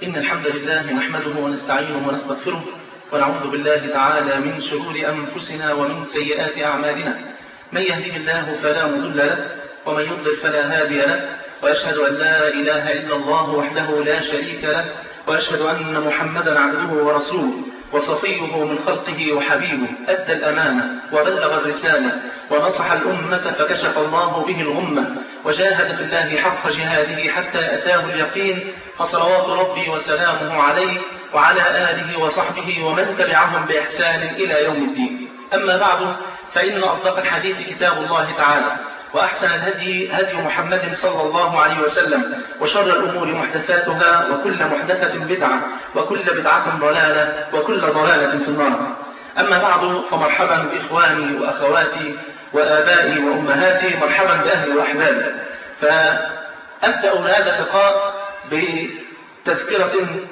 إن الحمد لله نحمده ونستعينه ونستغفره ونعوذ بالله تعالى من شرور أنفسنا ومن سيئات أعمالنا من يهده الله فلا مضل له ومن يضلل فلا هادي له وأشهد أن لا إله إلا الله وحده لا شريك له وأشهد أن محمدا عبده ورسوله وصفيه من خلقه وحبيبه أدى الأمانة وبلغ الرسالة ونصح الأمة فكشف الله به الغمة وجاهد في الله حق جهاده حتى أتاه اليقين فصلوات ربي وسلامه عليه وعلى آله وصحبه ومن تبعهم بإحسان إلى يوم الدين أما بعد فإن أصدق الحديث كتاب الله تعالى وأحسن الهدي هدي محمد صلى الله عليه وسلم وشر الأمور محدثاتها وكل محدثة بدعة وكل بدعة ضلالة وكل ضلالة في النار أما بعد فمرحبا بإخواني وأخواتي وآبائي وأمهاتي مرحبا بأهلي وأحبابي فأبدأ هذا اللقاء بتذكرة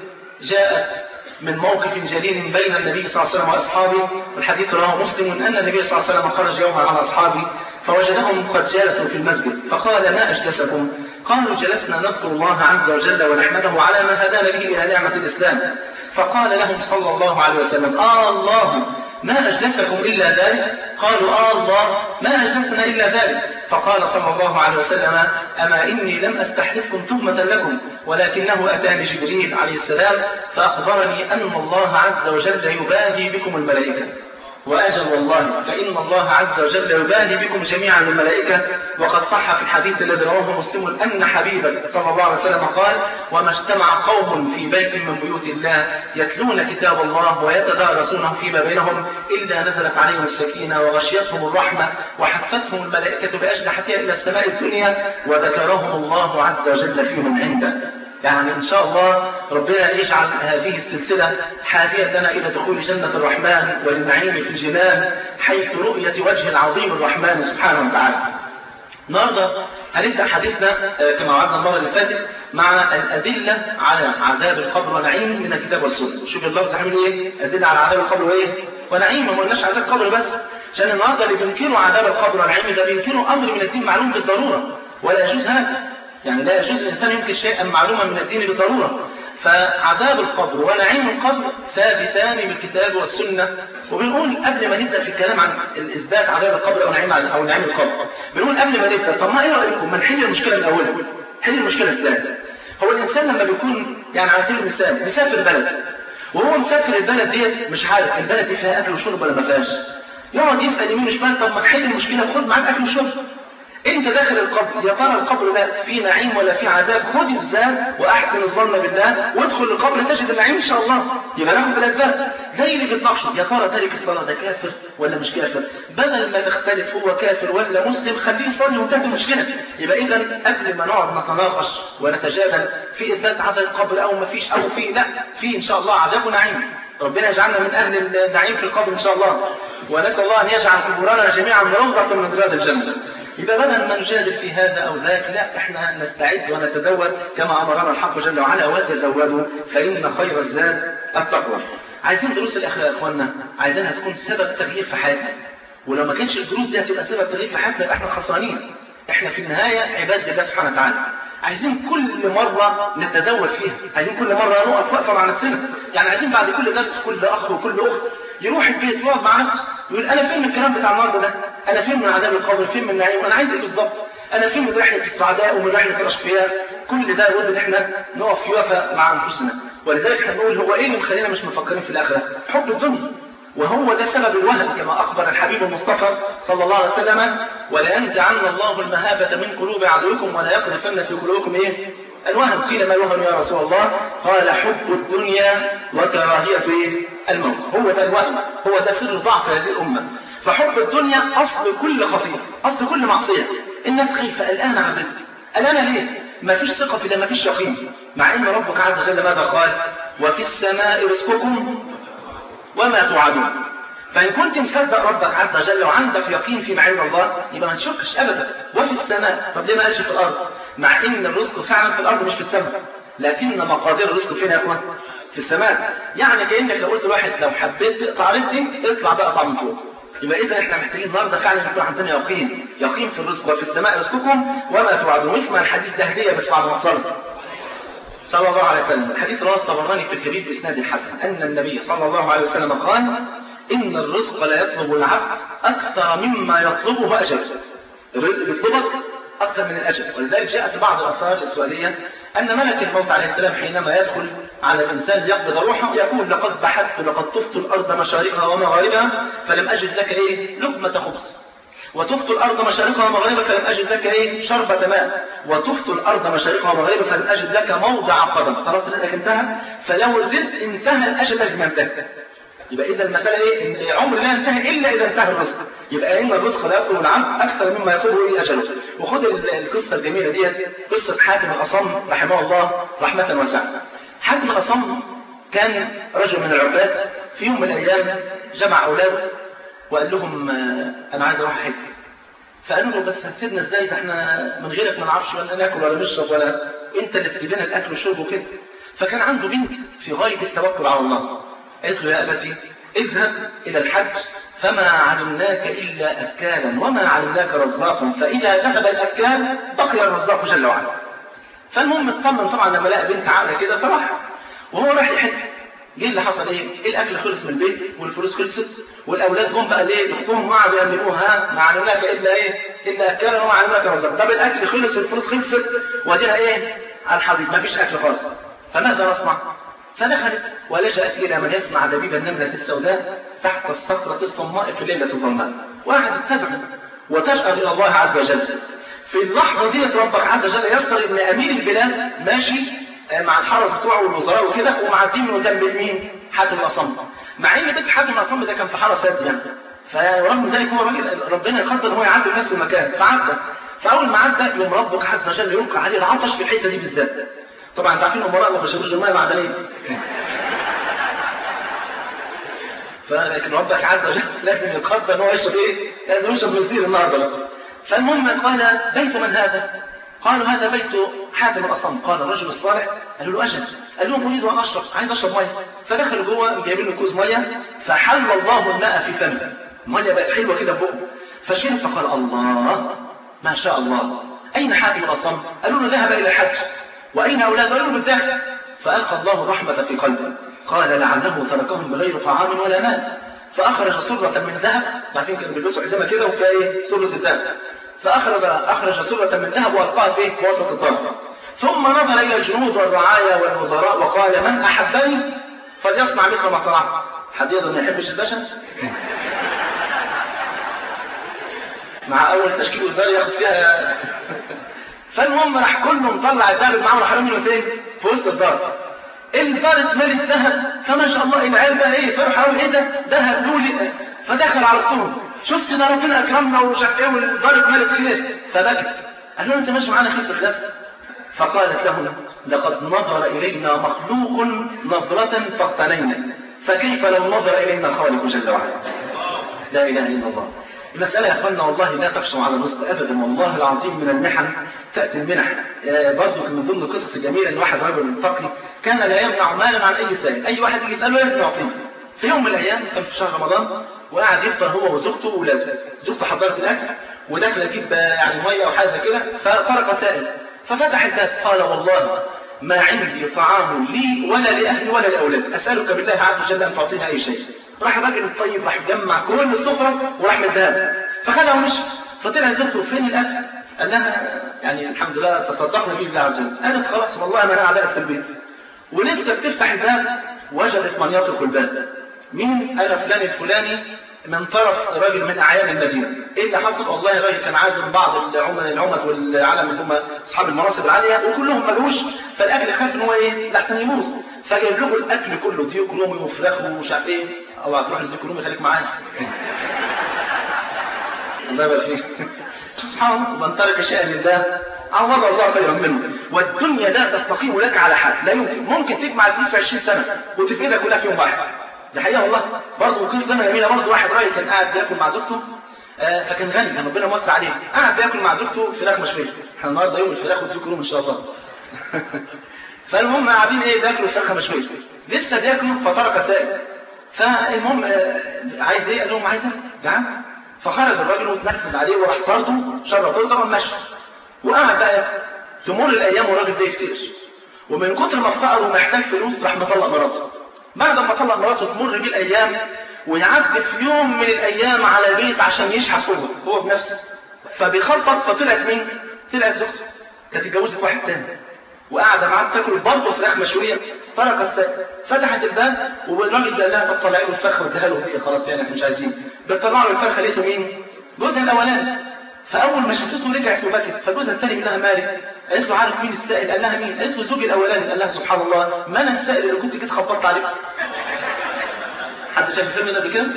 جاءت من موقف جليل بين النبي صلى الله عليه وسلم وأصحابه والحديث رواه مسلم أن النبي صلى الله عليه وسلم خرج يوما على أصحابه فوجدهم قد جلسوا في المسجد فقال ما أجلسكم قالوا جلسنا نذكر الله عز وجل ونحمده على ما هدانا به إلى نعمة الإسلام فقال لهم صلى الله عليه وسلم آه الله ما أجلسكم إلا ذلك قالوا آه الله ما أجلسنا إلا ذلك فقال صلى الله عليه وسلم أما إني لم أستحلفكم تهمة لكم ولكنه أتاني جبريل عليه السلام فأخبرني أن الله عز وجل يباهي بكم الملائكة وأجل والله فإن الله عز وجل يباهي بكم جميعا الملائكة وقد صح في الحديث الذي رواه مسلم أن حبيبك صلى الله عليه وسلم قال وما اجتمع قوم في بيت من بيوت الله يتلون كتاب الله ويتدارسونه فيما بينهم إلا نزلت عليهم السكينة وغشيتهم الرحمة وحفتهم الملائكة بأجنحتها إلى السماء الدنيا وذكرهم الله عز وجل فيهم عنده يعني إن شاء الله ربنا يجعل هذه السلسلة حادية لنا إلى دخول جنة الرحمن والنعيم في الجنان حيث رؤية وجه العظيم الرحمن سبحانه وتعالى النهاردة هنبدأ حديثنا كما وعدنا المرة اللي فاتت مع الأدلة على عذاب القبر ونعيم من الكتاب والسنة شوف اللفظ عامل إيه أدلة على عذاب القبر وإيه ونعيم ما قلناش عذاب القبر بس عشان النهارده اللي بينكروا عذاب القبر ونعيم ده بينكروا أمر من الدين معلوم بالضرورة ولا يجوز هذا يعني لا يجوز الإنسان ينكر شيئا معلوما من الدين بالضرورة فعذاب القبر ونعيم القبر ثابتان بالكتاب والسنة وبنقول قبل ما نبدأ في الكلام عن الإثبات عذاب القبر أو نعيم أو نعيم القبر بنقول قبل ما نبدأ طب ما إيه رأيكم ما نحل المشكلة من أولها حل المشكلة إزاي هو الإنسان لما بيكون يعني على سبيل المثال مسافر بلد وهو مسافر البلد ديت مش عارف البلد دي فيها أكل وشرب ولا ما فيهاش يقعد يسأل يمين وشمال طب ما تحل المشكلة خد معاك أكل وشرب انت داخل القبر يا ترى القبر ده فيه نعيم ولا فيه عذاب خد الزاد واحسن الظن بالله وادخل القبر تجد النعيم ان شاء الله يبقى ناخد بالاسباب زي اللي بيتناقشوا يا ترى تارك الصلاه ده كافر ولا مش كافر بدل ما نختلف هو كافر ولا مسلم خليه يصلي وانتهت المشكله يبقى اذا قبل ما نقعد نتناقش ونتجادل في اثبات عذاب القبر او ما فيش او في لا في ان شاء الله عذاب ونعيم ربنا يجعلنا من اهل النعيم في القبر ان شاء الله ونسال الله ان يجعل قبورنا جميعا روضه من رياض الجنه يبقى بدل ما نجادل في هذا أو ذاك لا احنا نستعد ونتزود كما أمرنا الحق جل وعلا وتزودوا فإن خير الزاد التقوى عايزين دروس الأخلاق يا إخواننا عايزينها تكون سبب تغيير في حياتنا ولو ما كانش الدروس دي هتبقى سبب تغيير في حياتنا يبقى احنا خسرانين احنا في النهاية عباد لله سبحانه وتعالى عايزين كل مرة نتزود فيها عايزين كل مرة نقف وقفة مع نفسنا يعني عايزين بعد كل درس كل أخ وكل أخت يروح البيت يقعد مع نفسه يقول أنا فين من الكلام بتاع النهارده ده أنا فين من عذاب القبر فين من النعيم أنا عايز إيه بالظبط أنا فين من رحلة السعداء ومن رحلة الأشقياء كل ده لابد إن إحنا نقف في وفاء مع أنفسنا ولذلك إحنا بنقول هو إيه اللي مخلينا مش مفكرين في الآخرة حب الدنيا وهو ده سبب الوهن كما أخبر الحبيب المصطفى صلى الله عليه وسلم ولينزعن الله المهابة من قلوب عدوكم ولا يقذفن في قلوبكم إيه الوهن قيل ما الوهن يا رسول الله قال حب الدنيا وكراهية الموت هو ده الوهن هو ده سر ضعف هذه الأمة فحب الدنيا أصل كل خطيئة أصل كل معصية الناس خايفة قلقانة عن رزق قلقانة ليه؟ ما فيش ثقة في ده ما فيش يقين مع ان ربك عز وجل ماذا قال وفي السماء رزقكم وما توعدون فإن كنت مصدق ربك عز وجل وعندك يقين في معين الله يبقى ما تشكش أبدا وفي السماء طب ليه ما قالش في الأرض مع إن الرزق فعلا في الأرض مش في السماء لكن مقادير الرزق فين يا أخوان في السماء يعني كأنك لو قلت لواحد لو حبيت تقطع رزقي اطلع بقى اقطع من فوق يبقى إذا إحنا محتاجين النهارده فعلا يكون عندنا يقين يقين في الرزق وفي السماء رزقكم وما توعدون واسمع الحديث ده هدية بس بعد ما تصلي صلى الله عليه وسلم الحديث رواه الطبراني في الكبير بإسناد الحسن أن النبي صلى الله عليه وسلم قال إن الرزق لا يطلب العبد أكثر مما يطلبه أجل الرزق بيطلبك أكثر من الأجل ولذلك جاء في بعض الآثار الإسرائيلية أن ملك الموت عليه السلام حينما يدخل على الإنسان ليقبض روحه يقول لقد بحثت لقد طفت الأرض مشارقها ومغاربها فلم أجد لك إيه لقمة خبز وتفت الأرض مشارقها ومغاربها فلم أجد لك إيه شربة ماء وتفت الأرض مشارقها ومغاربها فلم أجد لك موضع قدم خلاص رزقك انتهى فلو الرزق انتهى الأجل لازم ينتهي يبقى إذا المسألة إيه؟ إن عمر لا ينتهي إلا إذا انتهى الرزق يبقى إن الرزق لا يطلب العبد أكثر مما يطلبه إيه أجله وخد القصة الجميلة ديت قصة حاتم الأصم رحمه الله رحمة واسعة حاتم الأصم كان رجل من العباد في يوم من الأيام جمع أولاده وقال لهم أنا عايز أروح حج فقالوا له بس هتسيبنا ازاي ده احنا من غيرك ما نعرفش ولا ناكل ولا نشرب ولا انت اللي بتجيب لنا الاكل والشرب وكده فكان عنده بنت في غايه التوكل على الله قالت له يا ابتي اذهب الى الحج فما علمناك الا اكالا وما علمناك رزاقا فاذا ذهب الاكال بقي الرزاق جل وعلا فالمهم اطمن طبعا لما لقى بنت عاقله كده فراح وهو رايح يحج جه اللي حصل ايه؟ الاكل خلص من البيت والفلوس خلصت والاولاد جم بقى ليه بختهم قعدوا يملكوها ما علمناك الا ايه؟ الا اكلا وما علمناك رزقا طب الاكل خلص والفلوس خلصت واديها ايه؟ على الحضيض ما فيش اكل خالص فماذا نصنع؟ فدخلت ولجأت إلى من يسمع دبيب النملة السوداء تحت الصخرة الصماء في الليلة الظلماء وقعدت تدعو وتشأر إلى الله عز وجل في اللحظة دي ربك عز وجل يذكر إن أمير البلاد ماشي مع الحرس بتوعه والوزراء وكده ومعديين من قدام مين؟ حاتم الأصم مع إن بيت حاتم الأصم ده كان في حرس سد يعني فرغم ذلك هو راجل ربنا يقدر ان هو يعدي في نفس المكان فعدى فأول ما عدى يوم ربك عز وجل يلقى عليه العطش في الحتة دي بالذات طبعا انت عارفين الامراء ما بيشربوش الميه معدنيه فلكن ربك عز وجل لازم يقدر ان هو يشرب ايه؟ لازم يشرب بنزين النهارده بقى فالمهم قال بيت من هذا؟ قالوا هذا بيت حاتم الاصم قال الرجل الصالح قالوا له اجل قال لهم اريد ان اشرب عايز اشرب ميه فدخلوا جوه جايبين له كوز ميه فحل الله الماء في فمه الميه بقت حلوه كده في بقه فشرب فقال الله ما شاء الله اين حاتم الاصم؟ قالوا له ذهب الى الحج وأين أولاد قالوا بالداخل فألقى الله الرحمة في قلبه قال لعله تركهم بغير طعام ولا ماء فأخرج سرة من ذهب عارفين كانوا بيلبسوا حزامة كده وفيها إيه سرة الذهب فأخرج أخرج سرة من ذهب وألقاها في في وسط الضرب ثم نظر إلى الجنود والرعايا والوزراء وقال من أحبني فليصنع مثل ما صنعت حد يقدر ما يحبش الباشا مع أول تشكيل وزاري ياخد فيها فالمهم راح كله مطلع الذهب معاه وراح رامي فين؟ في وسط الدار. الدار اتملت ذهب فما شاء الله العيال بقى ايه فرحوا قوي ايه ده؟ ذهب لولي فدخل على وسطهم شفت ده ربنا اكرمنا ومش عارف ايه والدار اتملت خير فبكى قال له انت ماشي معانا خير في الخلاف فقالت له لقد نظر الينا مخلوق نظرة فاقتنينا فكيف لو نظر الينا الخالق جل وعلا؟ لا اله الا الله. المسألة يا أخوانا والله لا تخشوا على الرزق أبدا والله العظيم من المحن تأتي المنح آه برضه من ضمن القصص الجميلة إن واحد رجل فقري كان لا يمنع مالا عن أي سائل أي واحد يجي يسأله لازم يعطيه في يوم من الأيام كان في شهر رمضان وقعد يفطر هو وزوجته وولاده زوجته حضرت الأكل وداخل تجيب يعني مية أو حاجة كده فطرق سائل ففتح الباب قال والله ما عندي طعام لي ولا لأهلي ولا لأولادي أسألك بالله عز وجل أن تعطينا أي شيء راح الراجل الطيب راح جمع كل السفرة وراح مديها فخدها ومشي فطلع زوجته فين الاكل؟ قال لها يعني الحمد لله تصدقنا به بالله عز وجل قالت خلاص والله ما انا قاعده في البيت ولسه بتفتح الباب وجدت من يطرق الباب مين؟ انا فلان الفلاني من طرف راجل من اعيان المدينه ايه اللي حصل والله الراجل كان عازم بعض العمد العمد والعالم اللي هم اصحاب المناصب العاليه وكلهم ملوش فالاكل خاف ان هو ايه لحسن يبوظ فجايب لهم الاكل كله ديك رومي وفراخ ومش عارف ايه او هتروح لديك رومي خليك معانا الله يبارك فيك سبحان الله من ترك شيئا لله عوض الله خيرا منه والدنيا لا تستقيم لك على حال لا يمكن ممكن تجمع الفلوس في 20 سنه وتفقدها كلها في يوم واحد دي حقيقه والله برضه قصه زمن جميله برضه واحد راجل كان قاعد بياكل مع زوجته آه فكان غني كان ربنا موسع عليه قاعد بياكل مع زوجته فراخ مشويه احنا النهارده يوم الفراخ والديك رومي ان شاء الله فالمهم قاعدين ايه بياكلوا فراخ مشويه لسه بياكلوا فطرق سائل فالمهم آه عايز ايه قال لهم عايز جعان فخرج الراجل وتنفذ عليه وراح طرده شر طرده طبعا مشى وقعد بقى تمر الايام والراجل ده يفتكر ومن كتر ما افتقر ومحتاج فلوس راح مطلق مراته بعد ما طلق مراته تمر بيه الايام ويعدي في يوم من الايام على بيت عشان يشحت فوق هو بنفسه فبيخبط فطلعت مين؟ طلعت زوجته كانت اتجوزت واحد تاني وقاعده معاه تاكل برضه فراخ مشويه ترك السائل فتحت الباب والراجل قال لها طب طلعي له الفرخه واديها له هي خلاص يعني احنا مش عايزين بتطلع له الفرخه لقيته مين؟ جوزها الاولاني فاول ما شافته رجعت وبكت فجوزها الثاني قال لها مالك قالت له عارف مين السائل قال لها مين قالت له زوجي الاولاني قال لها سبحان الله ما انا السائل اللي كنت جيت خبطت عليه حد شاف الفيلم ده قبل كده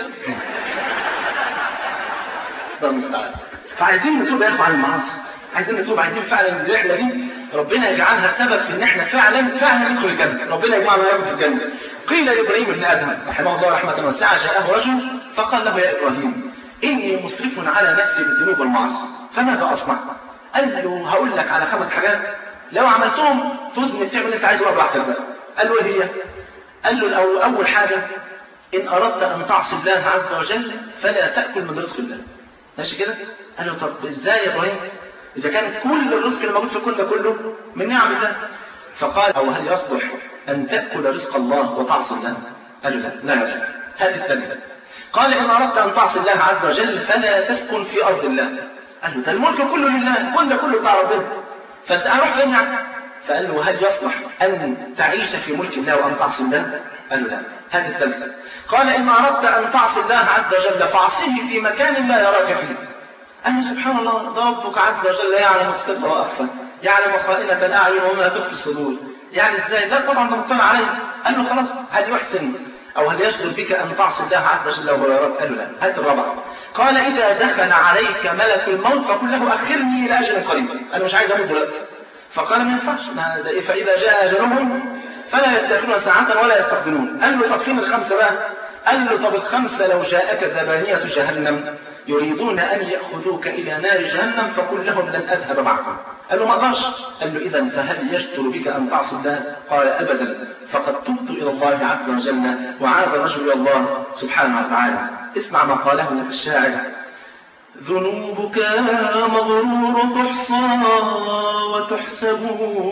ده المستعان فعايزين نتوب يا اخوة عن المعاصي عايزين نتوب عايزين فعلا الرحله دي ربنا يجعلها سبب في ان احنا فعلا فعلا ندخل الجنه ربنا يجمعنا وياكم في الجنه قيل لابراهيم بن ادهم رحمه الله رحمه واسعه جاءه رجل فقال له يا ابراهيم اني مسرف على نفسي بالذنوب والمعاصي فماذا اصنع قال له هقول لك على خمس حاجات لو عملتهم تزن تعمل اللي انت عايزه براحتك بقى قال له ايه هي قال له الأول اول حاجه ان اردت ان تعصي الله عز وجل فلا تاكل من رزق الله ماشي كده قال له طب ازاي يا ابراهيم اذا كان كل الرزق اللي موجود في كل ده كله من نعم الله فقال او هل يصلح ان تاكل رزق الله وتعصي الله قال له لا لا يصلح هذه الثانيه قال ان اردت ان تعصي الله عز وجل فلا تسكن في ارض الله قال له ده الملك كله لله كل ده كله بتاع ربنا فاروح فين يعني فقال له هل يصلح ان تعيش في ملك الله وان تعصي الله قال له لا هذه الثالثه قال ان اردت ان تعصي الله عز وجل فاعصيه في مكان لا يراك فيه قال له سبحان الله ده ربك عز وجل يعلم السر واخفى يعلم خائنة الاعين وما تخفي الصدور يعني ازاي لا طبعا ده مطلع عليه قال له خلاص هل يحسن او هل يشغل بك ان تعصي الله عز وجل وهو يراك قال له لا هات الرابعه قال اذا دخل عليك ملك الموت فقل له اخرني الى اجل قريب انا مش عايز اموت دلوقتي فقال ما ينفعش فاذا جاء اجلهم فلا يستأخرون ساعة ولا يستقدمون قال له طب فين الخمسة بقى قال له طب الخمسة لو جاءك زبانية جهنم يريدون أن يأخذوك إلى نار جهنم فقل لهم لن أذهب معكم قال له ما أقدرش قال له إذا فهل يشتر بك أن تعصي الله قال أبدا فقد تبت إلى الله عز وجل وعاد الرجل إلى الله سبحانه وتعالى اسمع ما قاله الشاعر ذنوبك يا مغرور تحصى وتحسب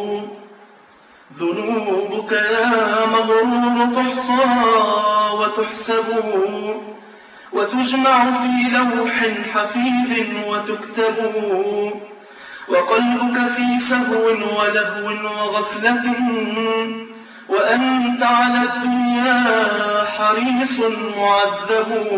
ذنوبك يا مغرور تحصى وتحسب وتجمع في لوح حفيظ وتكتب وقلبك في سهو ولهو وغفلة وأنت على الدنيا حريص معذب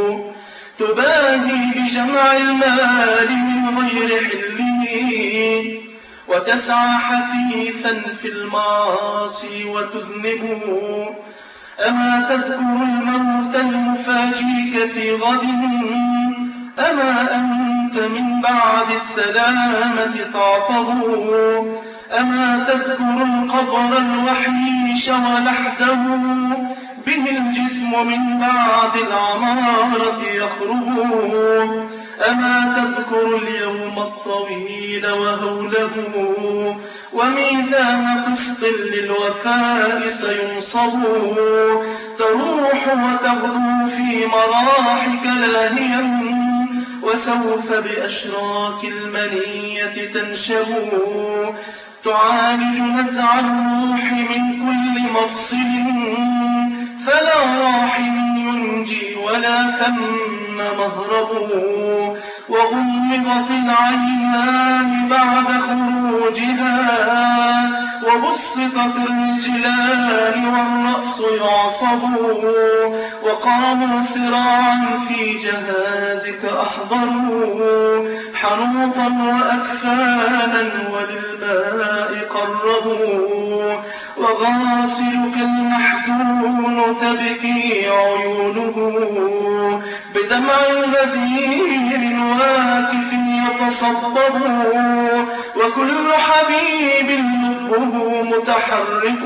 تباهي بجمع المال من غير حله وتسعى حثيثا في المعاصي وتذنب أما تذكر الموت المفاجيك في غد أما أنت من بعد السلامة تعطه أما تذكر القبر الوحيش ولحده به الجسم من بعد العمارة يخرج أما تذكر اليوم الطويل وهوله وميزان قسط للوفاء سينصب تروح وتغدو في مراحك لاهيا وسوف بأشراك المنية تنشب تعالج نزع الروح من كل مفصل فلا راحم ينجي ولا ثم مهرب وغمضت العينان بعد خروجها وبسطت الرجلان والرأس يعصب وقاموا سراعا في جهازك أحضروا حنوطا وأكفانا وللماء قربوا وغاسلك المحزون تبكي عيونه بدمع غزير واكف يتصبب وكل حبيب لبه متحرك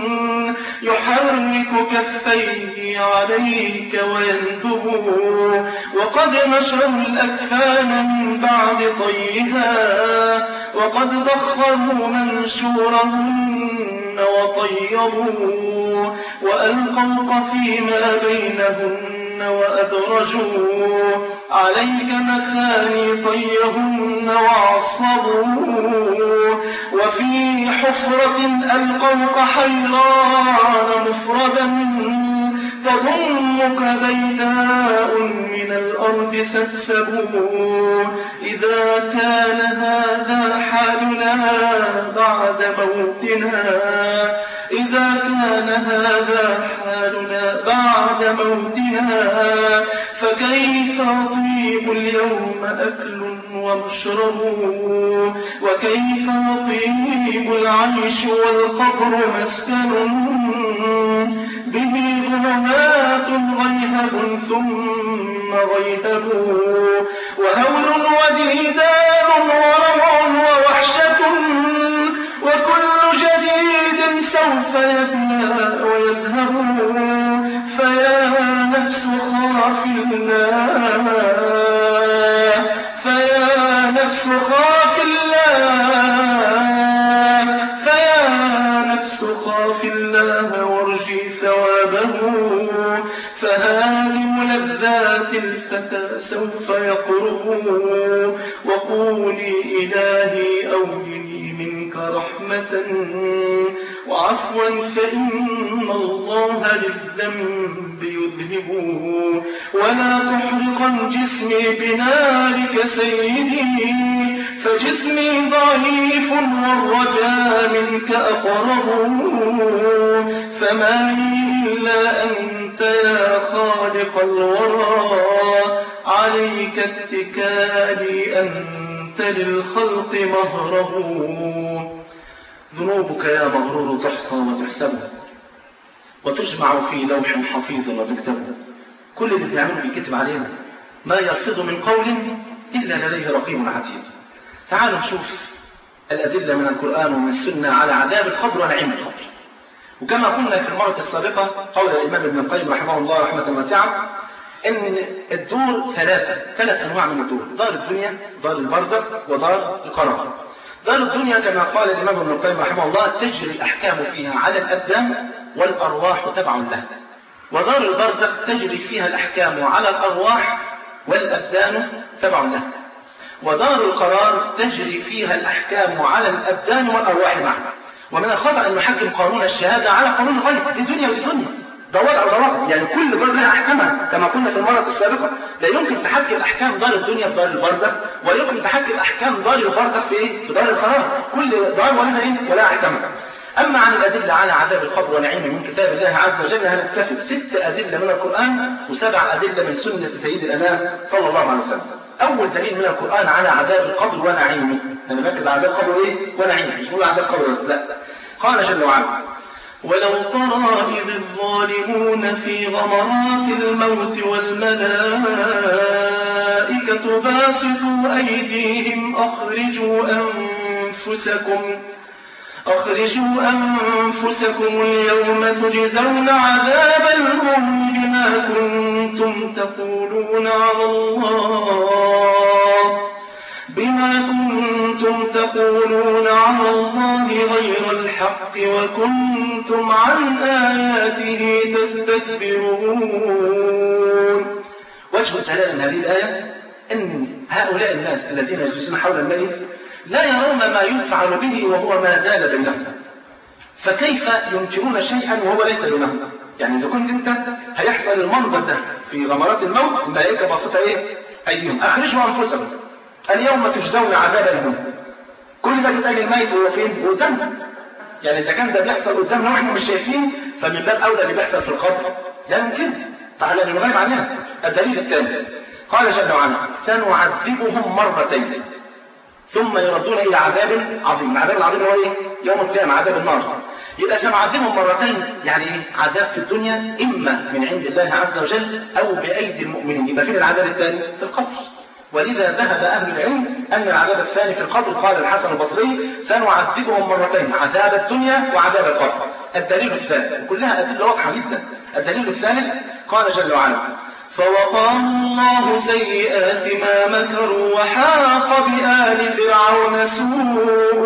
يحرك كفيه عليك ويندب وقد نشروا الأكفان من بعد طيها وقد ضخموا منشورهن وطيبوا وألقوا فيما بينهن وأدرجوا عليك مثاني طيهن وعصبوا وفي حفرة ألقوك حيران مفردا تضمك بيداء من الأرض سبسبوا إذا كان هذا حالنا بعد موتنا إذا كان هذا حالنا بعد موتنا فكيف طيب اليوم أكل ومشرب وكيف طيب العيش والقبر مسكن به ظلمات غيهب ثم غيهب وهول وديدان وروع ووحشة وكل جديد سوف يبلى ويذهب فيا نفس خاف الله فيا نفس خاف الله فيا نفس خاف الله وارجي ثوابه فهادم لذات الفتى سوف يقرب وقولي إلهي أولني منك رحمة وعفوا فإن الله للذنب يذهبه ولا تحرقا جسمي بنارك سيدي فجسمي ضعيف والرجاء منك أقرب فما لي إلا أنت يا خالق الورى عليك اتكالي أنت للخلق مهرب ذنوبك يا مغرور تحصى وتحسب وتجمع في لوح حفيظ وتكتب كل اللي بنعمله بيكتب علينا ما يلفظ من قول إلا لديه رقيب عتيد تعالوا نشوف الأدلة من القرآن ومن السنة على عذاب القبر ونعيم القبر وكما قلنا في المرة السابقة قول الإمام ابن القيم رحمه الله رحمة واسعة ان الدور ثلاثة ثلاث انواع من الدور دار الدنيا دار البرزخ ودار القرار دار الدنيا كما قال الامام ابن القيم رحمه الله تجري الاحكام فيها على الابدان والارواح تبع لها ودار البرزخ تجري فيها الاحكام على الارواح والابدان تبع لها ودار القرار تجري فيها الاحكام على الابدان والارواح معا ومن الخطا ان نحكم قانون الشهاده على قانون الغيب دي دنيا ودي دنيا ده وضع وده وضع يعني كل دار لها احكامها كما قلنا في المره السابقه لا يمكن تحكم احكام دار الدنيا في دار البرزخ ولا يمكن تحكم احكام دار البرزخ في ايه في دار القرار كل دار ولها ايه ولا احكامها اما عن الادله على عذاب القبر ونعيمه من كتاب الله عز وجل هنكتفي بست ادله من القران وسبع ادله من سنه سيد الانام صلى الله عليه وسلم اول دليل من القران على عذاب القبر ونعيمه انا بكتب عذاب القبر ايه ونعيمه مش بقول عذاب القبر بس لا قال جل وعلا ولو ترى إذ الظالمون في غمرات الموت والملائكة باسطوا أيديهم أخرجوا أنفسكم أخرجوا أنفسكم اليوم تجزون عذاب الهون بما كنتم تقولون على الله بما كنتم تقولون على الله غير الحق وكنتم عن آياته تستكبرون وجه الدلاله من هذه الايه ان هؤلاء الناس الذين يجلسون حول الميت لا يرون ما يفعل به وهو ما زال بينهم فكيف ينكرون شيئا وهو ليس بينهم يعني اذا كنت انت هيحصل المنظر ده في غمرات الموت الملائكه باسطه ايه ايهم اخرجوا انفسكم اليوم تجزون عذاب الهون كل ده بيتقال الميت وهو فين قدامنا يعني اذا كان ده بيحصل قدامنا واحنا مش شايفين فمن باب اولى اللي بيحصل في القبر لا يمكن صح لانه غايب عننا الدليل الثاني قال جل وعلا سنعذبهم مرتين ثم يردون الى عذاب عظيم العذاب العظيم هو ايه يوم القيامه عذاب النار يبقى سنعذبهم مرتين يعني ايه عذاب في الدنيا اما من عند الله عز وجل او بايدي المؤمنين يبقى فين العذاب الثاني في القبر ولذا ذهب أهل العلم أن العذاب الثاني في القبر قال الحسن البصري سنعذبهم مرتين عذاب الدنيا وعذاب القبر الدليل الثالث كلها أدلة واضحة جدا الدليل الثالث قال جل وعلا فوقاهم الله سيئات ما مكروا وحاق بآل فرعون سوء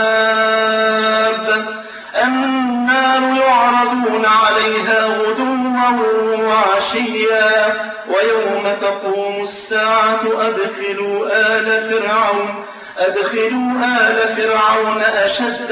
العذاب النار يعرضون عليها غدوا غدوا وعشيا ويوم تقوم الساعة أدخلوا آل فرعون أدخلوا آل فرعون أشد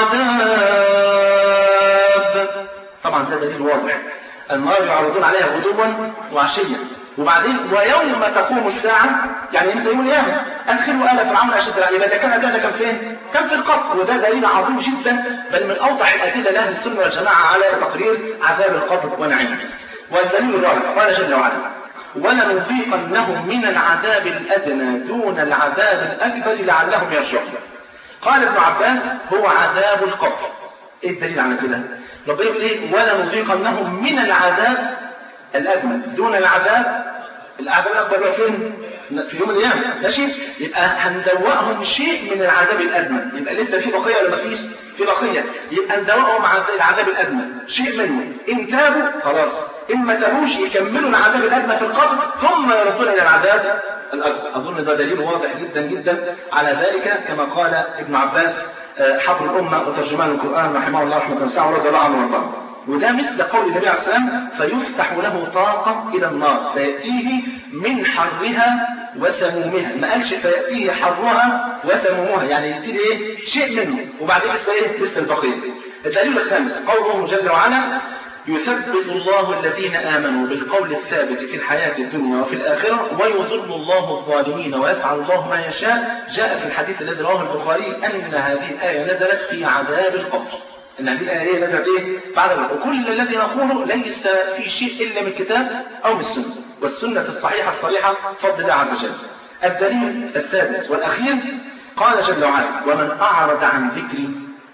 العذاب طبعا ده دليل واضح النار يعرضون عليها غدوا وعشيا وبعدين ويوم تقوم الساعة يعني امتى يوم القيامة ادخلوا آل فرعون أشد العذاب يبقى ده كان قبلها ده كان فين؟ كان في القبر وده دليل عظيم جدا بل من أوضح الأدلة لأهل السنة والجماعة على تقرير عذاب القبر ونعيمه والدليل الرابع قال جل وعلا ولنذيقنهم من العذاب الأدنى دون العذاب الأكبر لعلهم يرجعون قال ابن عباس هو عذاب القبر ايه الدليل على كده ربنا يقول ايه ولنذيقنهم من العذاب الأدنى دون العذاب العذاب الأكبر بقى فين في يوم القيامة ماشي يبقى هندوقهم شيء من العذاب الأدنى يبقى لسه في بقية ولا مفيش في بقية يبقى ندوقهم العذاب الأدنى شيء منه إن تابوا خلاص إن ما تابوش يكملوا العذاب الأدنى في القبر ثم يردون إلى العذاب الأكبر أظن ده دليل واضح جدا جدا على ذلك كما قال ابن عباس حبر الأمة وترجمان القرآن رحمه الله رحمة واسعة ورضي الله عنه وارضاه وده مثل قول النبي عليه السلام فيفتح له طاقة إلى النار فيأتيه من حرها وسمومها ما قالش فيأتيه حرها وسمومها يعني يأتيه إيه شيء منه وبعدين لسه إيه لسه البقية الدليل الخامس قوله جل وعلا يثبت الله الذين آمنوا بالقول الثابت في الحياة الدنيا وفي الآخرة ويضل الله الظالمين ويفعل الله ما يشاء جاء في الحديث الذي رواه البخاري أن هذه الآية نزلت في عذاب القبر ان هذه الايه نزلت ايه بعد وكل الذي نقوله ليس في شيء الا من الكتاب او من السنه والسنه الصحيحه الصريحه فضل الله عز وجل الدليل السادس والاخير قال جل وعلا ومن اعرض عن ذكري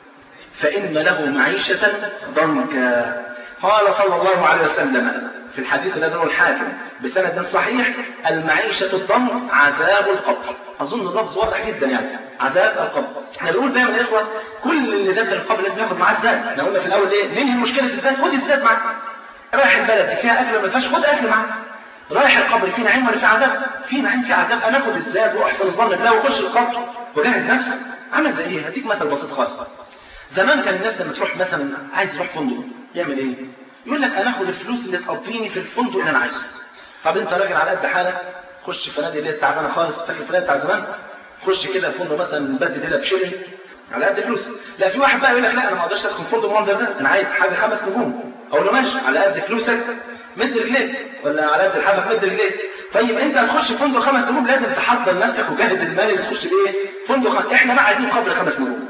فان له معيشه ضنكا قال صلى الله عليه وسلم في الحديث الذي رواه الحاكم بسند صحيح المعيشة الضنك عذاب القبر أظن اللفظ واضح جدا يعني عذاب القبر احنا بنقول دايما يا اخوه كل اللي داخل القبر لازم ياخد معاه الزاد احنا قلنا في الاول ايه ننهي مشكله الزاد خد الزاد معاك رايح البلد فيها اكل ما فيهاش خد اكل معاك رايح القبر في نعيم ولا في عذاب في نعيم في عذاب انا اخد الزاد واحسن الظن بالله واخش القبر وجهز نفسك عامل زي ايه هديك مثل بسيط خالص زمان كان الناس لما تروح مثلا عايز يروح فندق يعمل ايه يقول لك انا اخد الفلوس اللي تقضيني في الفندق اللي انا عايزه طب انت راجل على قد حالك خش فنادق اللي هي تعبانه خالص فاكر الفنادق بتاع زمان خش كده فندق مثلا نبدل كده بشيري على قد فلوس لا في واحد بقى يقول لك لا انا ما اقدرش ادخل فندق المنظر ده انا عايز حاجه خمس نجوم اقول له ماشي على قد فلوسك مد رجليك ولا على قد الحبك مد رجليك طيب انت هتخش فندق خمس نجوم لازم تحضر نفسك وجهز المال اللي تخش بيه فندق خمس احنا بقى عايزين قبل خمس نجوم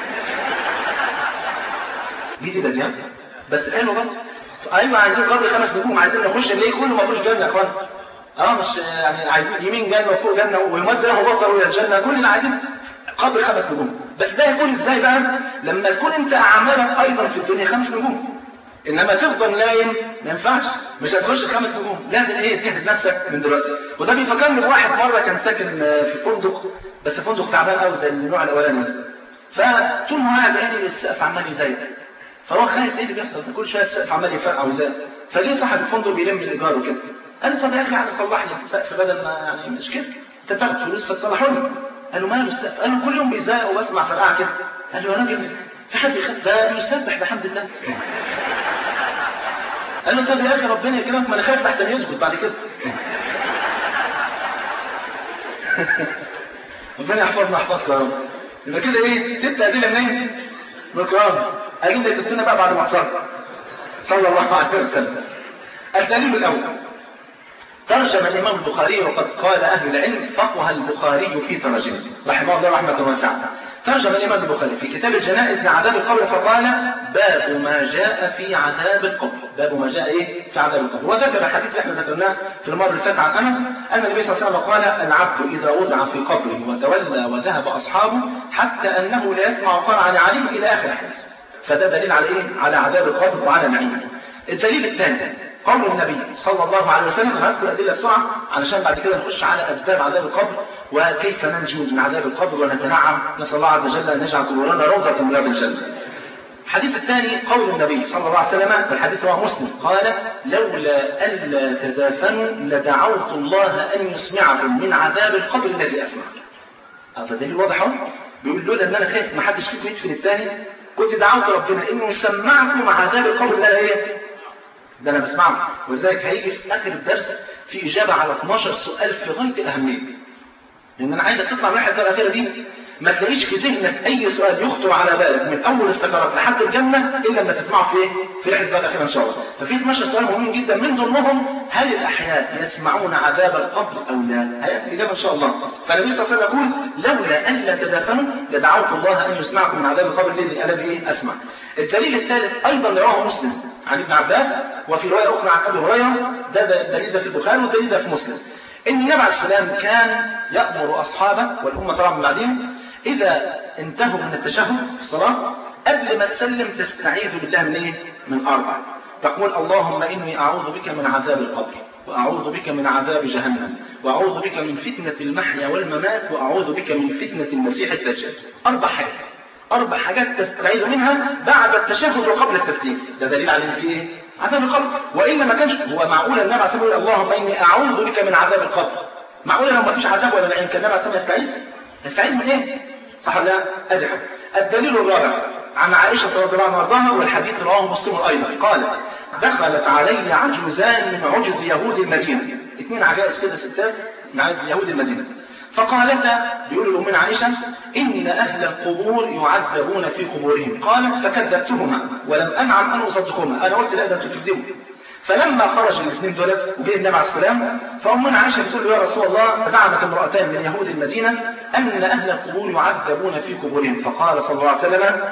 دي كده دي بس حلو برضه ايوه عايزين قبل خمس نجوم عايزين نخش ليه كله ما فيهوش جنه يا اخوان اه مش يعني عايزين يمين جنه وفوق جنه والمد له بصر الى الجنه كل اللي عايزين قبل خمس نجوم بس ده يكون ازاي بقى لما تكون انت اعمالك ايضا في الدنيا خمس نجوم انما تفضل نايم ما ينفعش مش هتخش خمس نجوم لازم ايه تجهز نفسك من دلوقتي وده بيفكرني بواحد مره كان ساكن في فندق بس فندق تعبان قوي زي النوع الاولاني فطول ما هو قاعد يعني السقف عمال يزيد فهو خايف ايه اللي بيحصل كل شويه السقف عمال يفرقع ويزيد فجه صاحب الفندق بيلم الايجار وكده قال له طب يا اخي يعني صلح لي السقف بدل ما يعني مش كده انت بتاخد فلوس فتصلحوا لي قال له ماله السقف قال له كل يوم بيزيق وبسمع فرقعه كده قال له يا راجل في حد يخاف ده يسبح بحمد الله قال له طب يا اخي ربنا يكرمك ما انا خايف تحت يسجد بعد كده ربنا يحفظنا يحفظك يا رب يبقى كده ايه ست ادله منين؟ من القران ادله السنه بقى بعد ما حصل صلى الله عليه وسلم الدليل الاول ترجم الامام البخاري وقد قال اهل العلم فقه البخاري في ترجمه رحمه الله رحمه واسعه ترجم الامام البخاري في كتاب الجنائز لعذاب القبر فقال باب ما جاء في عذاب القبر باب ما جاء ايه في عذاب القبر وذكر الحديث اللي احنا ذكرناه في المره اللي فاتت عن انس ان النبي صلى الله عليه وسلم قال العبد اذا وضع في قبره وتولى وذهب اصحابه حتى انه لا يسمع قرعا عليه الى اخر الحديث فده دليل على ايه على عذاب القبر وعلى نعيمه الدليل الثاني قول النبي صلى الله عليه وسلم هذكر الأدلة بسرعة علشان بعد كده نخش على أسباب عذاب القبر وكيف ننجو من عذاب القبر ونتنعم نسأل الله عز وجل أن يجعل قبورنا روضة من رياض الجنة. الحديث الثاني قول النبي صلى الله عليه وسلم والحديث رواه مسلم قال لولا ألا تدافنوا لدعوت الله أن يسمعكم من عذاب القبر الذي أسمع. هذا دليل واضح اهو بيقول لولا ان انا خايف ما حدش فيكم يدفن الثاني كنت دعوت ربنا انه يسمعكم عذاب القبر ده ايه ده انا بسمعه ولذلك هيجي في اخر الدرس في اجابه على 12 سؤال في غايه الاهميه لان انا عايزك تطلع من الرحله الاخيره دي ما تلاقيش في ذهنك اي سؤال يخطر على بالك من اول السكرات لحد الجنه الا لما تسمعه في ايه؟ في رحله بقى الاخيره ان شاء الله. ففي 12 سؤال مهمين جدا من ضمنهم هل الاحياء يسمعون عذاب القبر او لا؟ هياتي الاجابه ان شاء الله. فالنبي صلى الله عليه وسلم يقول لولا الا تدافنوا لدعوت الله ان يسمعكم من عذاب القبر الذي انا به اسمع. الدليل الثالث ايضا رواه مسلم عن ابن عباس وفي روايه اخرى عن ابي هريره ده الدليل ده في البخاري والدليل ده في مسلم. ان النبي عليه السلام كان يامر اصحابه والامه طبعا من بعدين إذا انتهوا من التشهد في الصلاة قبل ما تسلم تستعيذ بالله من إيه؟ من أربع تقول اللهم إني أعوذ بك من عذاب القبر وأعوذ بك من عذاب جهنم وأعوذ بك من فتنة المحيا والممات وأعوذ بك من فتنة المسيح الدجال أربع حاجات أربع حاجات تستعيذ منها بعد التشهد وقبل التسليم ده دليل على إن في إيه؟ عذاب القبر وإلا ما كانش هو معقول النبي عليه الصلاة والسلام اللهم إني أعوذ بك من عذاب القبر معقول لو ما فيش عذاب ولا نعيم كان النبي عليه الصلاة والسلام يستعيذ يستعيذ من إيه؟ صح ولا لا؟ أدعى الدليل الرابع عن عائشة رضي الله عنها وارضاها والحديث رواه مسلم أيضا قالت دخلت علي عجوزان من عجز يهود المدينة اثنين عجائز كده ستات من عجز يهود المدينة فقالتا بيقول لأمنا عائشة إن أهل القبور يعذبون في قبورهم قالت فكذبتهما ولم أنعم أن أصدقهما أنا قلت لا ده أنتوا تكذبوا فلما خرج الاثنين دولت وجه النبي عليه السلام فأمنا عائشة بتقول له يا رسول الله زعمت امرأتان من يهود المدينة أن أهل القبور يعذبون في قبورهم فقال صلى الله عليه وسلم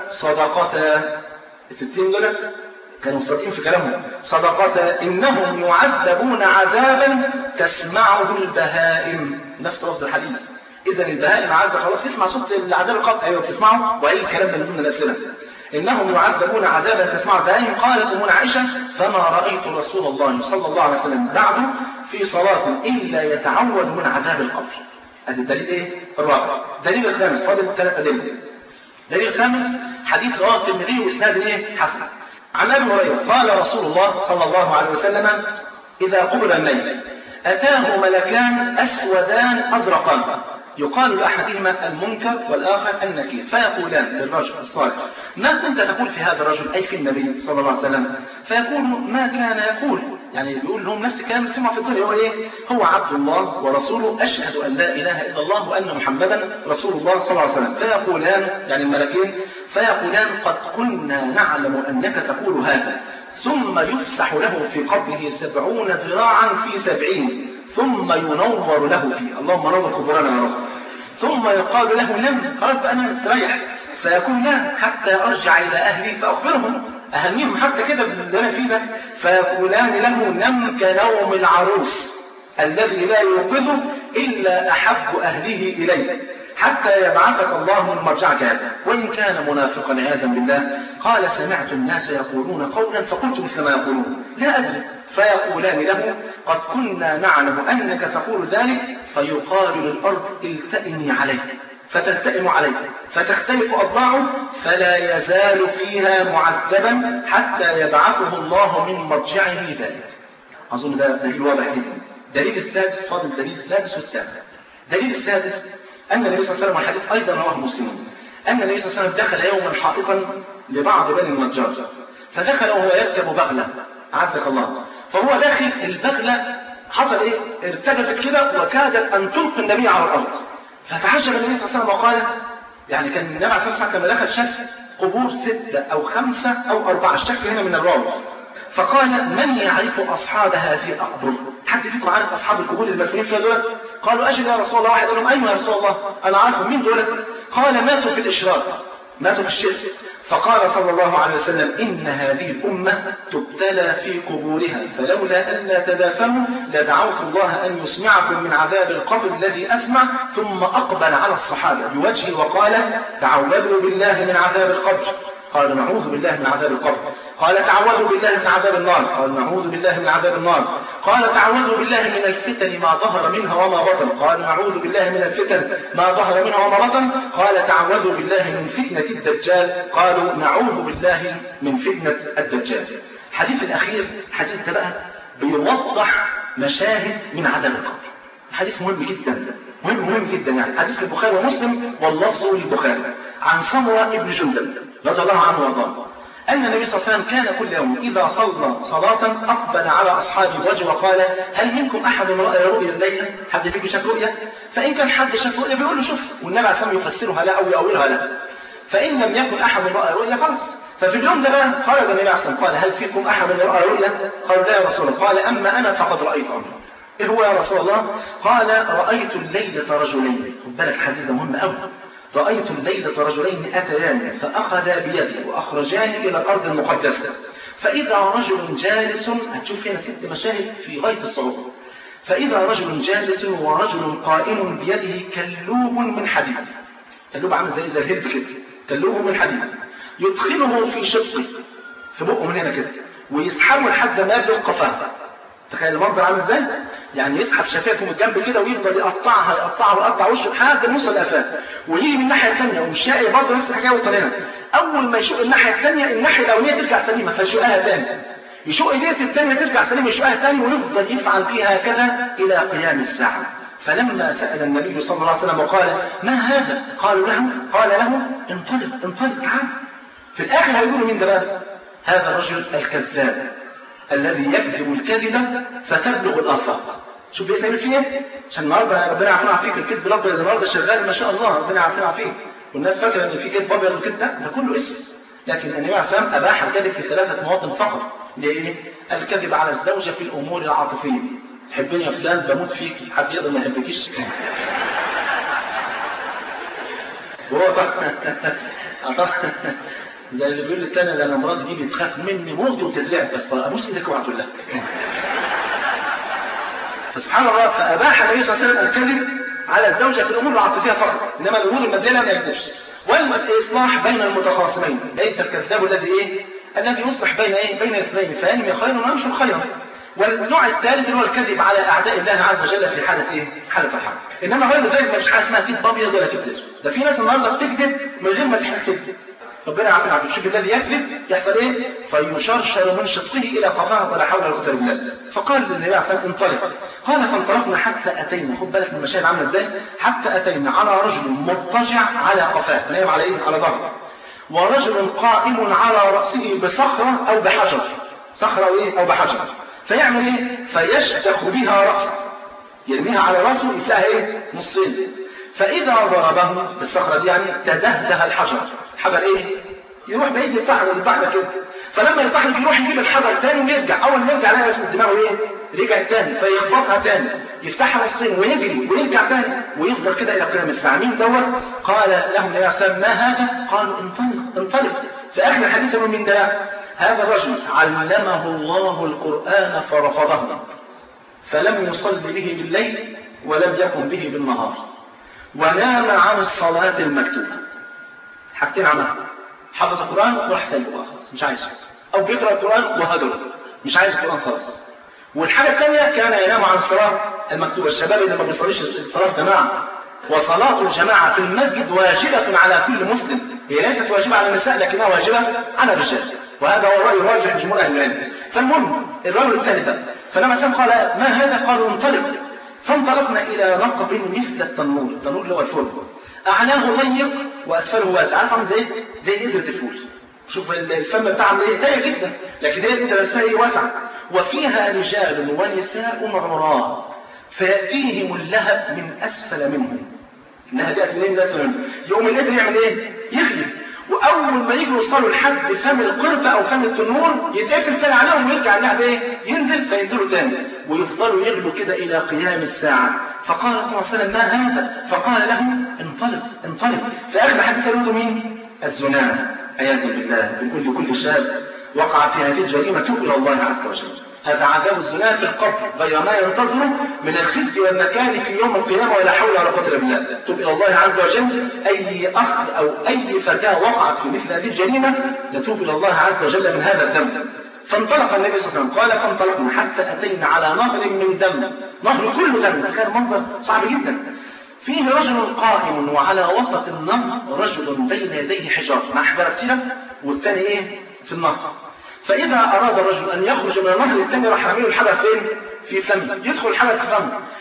صدقتا الستين دولت كانوا صادقين في كلامهم صدقتا إنهم يعذبون عذابا تسمعه البهائم نفس لفظ الحديث إذا البهائم عز خلاص تسمع صوت العذاب القبر أيوه بتسمعه وأي الكلام ده من ضمن الأسئلة إنهم يعذبون عذابا تسمع دائم قالت أمنا عائشة فما رأيت رسول الله صلى الله عليه وسلم بعد في صلاة إلا يتعوذ من عذاب القبر هذا الدليل إيه؟ الرابع الدليل الخامس فاضل ثلاث أدلة الدليل الخامس حديث رواه الترمذي وإسناد إيه؟ حسن عن أبي هريرة قال رسول الله صلى الله عليه وسلم إذا قبل الميت أتاه ملكان أسودان أزرقان يقال لأحدهما المنكر والآخر النكير فيقولان للرجل الصالح ما كنت تقول في هذا الرجل أي في النبي صلى الله عليه وسلم فيقول ما كان يقول يعني بيقول لهم نفس الكلام اللي سمعه في الدنيا هو ايه؟ هو عبد الله ورسوله اشهد ان لا اله الا الله وان محمدا رسول الله صلى الله عليه وسلم فيقولان يعني الملكين فيقولان قد كنا نعلم انك تقول هذا ثم يفسح له في قبره سبعون ذراعا في سبعين ثم ينور له فيه اللهم نور قبورنا يا رب ثم يقال له نم خلاص بقى انا مستريح فيقول لا حتى ارجع الى اهلي فاخبرهم اهنيهم حتى كده باللي انا فيه ده فيقولان له نم كنوم العروس الذي لا يوقظه الا احب اهله اليه حتى يبعثك الله من مرجعك هذا وإن كان منافقا عياذا بالله قال سمعت الناس يقولون قولا فقلت مثل ما يقولون لا أدري فيقولان له قد كنا نعلم أنك تقول ذلك فيقال للأرض التئمي عليه فتلتئم عليه فتختلف أضلاعه فلا يزال فيها معذبا حتى يبعثه الله من مرجعه ذلك أظن ده دليل واضح جدا دليل السادس فاضل الدليل السادس والسابع دليل السادس أن النبي صلى الله عليه وسلم الحديث أيضا رواه مسلم أن النبي صلى الله عليه وسلم دخل يوما حائطا لبعض بني النجار فدخل وهو يركب بغلة عزك الله فهو داخل البغلة حصل ايه ارتجفت كده وكادت ان تلقي النبي على الارض فتعجب النبي صلى الله عليه وسلم وقال يعني كان النبي عليه الصلاه والسلام لما دخل شك قبور ستة او خمسة او اربعة الشك هنا من الراوي فقال من يعرف اصحاب هذه الاقبر حد فيكم عارف اصحاب القبور المدفونين فيها دول قالوا اجل يا رسول الله واحد قال لهم ايوه يا رسول الله انا عارفهم مين دول قال ماتوا في الاشراك ماتوا في الشرك فقال صلى الله عليه وسلم إن هذه الأمة تبتلى في قبورها فلولا ألا تدافعوا لدعوت الله أن يسمعكم من عذاب القبر الذي أسمع ثم أقبل على الصحابة بوجهه وقال تعوذوا بالله من عذاب القبر قال نعوذ بالله من عذاب القبر قال تعوذوا بالله من عذاب النار قال نعوذ بالله من عذاب النار قال تعوذوا بالله من الفتن ما ظهر منها وما بطن قال نعوذ بالله من الفتن ما ظهر منها وما بطن قال تعوذوا بالله من فتنة الدجال قالوا نعوذ بالله من فتنة الدجال الحديث الأخير حديث ده بقى بيوضح مشاهد من عذاب القبر حديث مهم جدا مهم مهم جدا يعني حديث البخاري ومسلم واللفظ للبخاري عن سمرة ابن جندب رضي الله عنه وارضاه أن النبي صلى الله عليه وسلم كان كل يوم إذا صلى صلاة أقبل على أصحابه وجه وقال هل منكم أحد رأى رؤيا الليلة؟ حد فيكم شاف رؤيا؟ فإن كان حد شاف رؤيا بيقول له شوف والنبي عليه الصلاة والسلام يفسرها لا أو يؤولها لا فإن لم يكن أحد رأى رؤيا خلاص ففي اليوم ده بقى خرج النبي عليه الصلاة والسلام قال هل فيكم أحد رأى رؤيا؟ قالوا لا يا رسول الله قال أما أنا فقد رأيت أمرا إيه هو يا رسول الله؟ قال رأيت الليلة رجلين خد بالك حديث مهم أوي رأيت الليلة رجلين أتيان فأخذا بيدي وأخرجاني إلى الأرض المقدسة فإذا رجل جالس هتشوف هنا ست مشاهد في غاية الصعوبة فإذا رجل جالس ورجل قائم بيده كلوب من حديد كلوب عامل زي زي الهلب كده كلوب من حديد يدخله في شقه في بقه من هنا كده ويسحبه لحد ما يبلغ قفاه تخيل المنظر عامل ازاي؟ يعني يسحب شفايفه من الجنب كده ويفضل يقطعها يقطعها ويقطع وشه لحد ما يوصل لقفاه ويجي من الناحيه الثانيه ومشاقي برضه نفس الحكايه يوصل هنا اول ما يشق الناحيه الثانيه الناحيه الاولانيه ترجع سليمه فيشقها ثاني يشق ايديه الثانيه ترجع سليمه يشقها ثاني ويفضل يفعل بيها هكذا الى قيام الساعه فلما سأل النبي صلى الله عليه وسلم وقال ما هذا؟ قالوا له قال له انطلق انطلق تعال في الاخر هيقولوا مين ده بقى؟ هذا الرجل الكذاب الذي يكذب الكذبة فتبلغ الآفاق شوف بيعمل فيه ايه؟ عشان النهارده ربنا يعافينا فيك الكذب الابيض النهارده شغال ما شاء الله ربنا يعافينا فيه والناس فاكره ان في كذب ابيض وكذب لا ده كله اسم لكن النبي عليه الصلاه والسلام اباح الكذب في ثلاثه مواطن فقط ليه؟ الكذب على الزوجه في الامور العاطفيه تحبني يا فلان بموت فيك حد يقدر ما يحبكيش وهو طبعا زي اللي بيقول للتاني ده انا مراتي دي بتخاف مني موت وتترعب بس ابوس ايدك اوعى تقول لها فسبحان الله فاباح النبي صلى الله عليه وسلم الكذب على الزوجه في الامور العاطفيه فقط انما الامور الماديه ما يكذبش والاصلاح بين المتخاصمين ليس الكذاب الذي ايه الذي يصلح بين ايه بين الاثنين فينمي خيرا وينشر خيرا والنوع الثالث اللي هو الكذب على اعداء الله عز وجل في حاله ايه؟ حاله الحرب. انما غير ذلك مفيش حاجه اسمها كذب ابيض ولا كذب اسود. ده في ناس النهارده بتكذب من غير ما تحس تكذب. ربنا يعافينا عبد الشوف الذي يكذب يحصل ايه؟ فيشرشر من شقه الى قفاه ولا حول ولا قوه الا بالله. فقال للنبي عليه الصلاه والسلام انطلق. قال فانطلقنا حتى اتينا خد بالك من المشاهد عامله ازاي؟ حتى اتينا على رجل مضطجع على قفاه نايم على ايه؟ على ظهره. ورجل قائم على راسه بصخره او بحجر. صخره او ايه؟ او بحجر. فيعمل ايه؟ فيشتخ بها راسه. يرميها على راسه يتلاقيها ايه؟ نصين. فاذا ضربه بالصخره دي يعني تدهده الحجر. حجر ايه؟ يروح بعيد يرفع يرفع كده فلما يرفع يروح يجيب الحجر تاني ويرجع اول ما يرجع يلاقي اسم دماغه ايه؟ رجع تاني فيخبطها تاني يفتحها نصين ويجري ويرجع تاني ويفضل كده الى قيام الساعه مين دوت؟ قال لهم النبي عليه الصلاه ما هذا؟ قالوا انطلق انطلق في اخر الحديث من من ده؟ هذا الرجل علمه الله القران فرفضه فلم يصل به بالليل ولم يكن به بالنهار ونام عن الصلاه المكتوبه حاجتين عملها حفظ القرآن وراح سايبه بقى خلاص مش عايز أو بيقرأ القرآن وهجره مش عايز القرآن خلاص والحاجة الثانية كان ينام عن الصلاة المكتوبة الشباب اللي ما بيصليش الصلاة جماعة وصلاة الجماعة في المسجد واجبة على كل مسلم هي ليست واجبة على النساء لكنها واجبة على الرجال وهذا هو الرأي الراجح لجمهور أهل العلم فالمهم الرجل الثالث ده فلما سلم قال ما هذا قالوا انطلق فانطلقنا إلى نقب مثل التنور التنور اللي هو الفرن أعلاه ضيق وأسفله واسع عارف عامل زي زي قدرة الفول شوف الفم بتاعها ايه ضيق جدا لكن هي القدرة نفسها ايه واسعة وفيها رجال ونساء عراة فيأتيهم اللهب من أسفل منهم اللهب يأتي منين من أسفل منهم يقوم القدر يعمل ايه؟ يغلب واول ما يجوا يوصلوا لحد فم القربة او فم التنور يتقفل تاني عليهم ويرجع اللهب ايه؟ ينزل فينزلوا تاني ويفضلوا يغلوا كده الى قيام الساعة فقال صلى الله عليه وسلم ما هذا؟ فقال له انطلق انطلق في اخر حديث يقول مين؟ الزنا عياذا بالله بكل كل شاب وقع في هذه الجريمة توب الى الله عز وجل هذا عذاب الزنا في القبر غير ما ينتظره من الخزي والمكان في يوم القيامة ولا حول ولا قوة الا بالله توب الى الله عز وجل اي اخ او اي فتاة وقعت في مثل هذه الجريمة نتوب الى الله عز وجل من هذا الذنب فانطلق النبي صلى الله عليه وسلم قال فانطلقنا حتى اتينا على نهر من دم نهر كله دم تخيل منظر صعب جدا فيه رجل قائم وعلى وسط النهر رجل بين يديه حجار مع حجارة كده والثاني ايه في النهر فإذا أراد الرجل أن يخرج من النهر الثاني راح يعمله الحجر فين؟ في فمه يدخل الحجر في فمه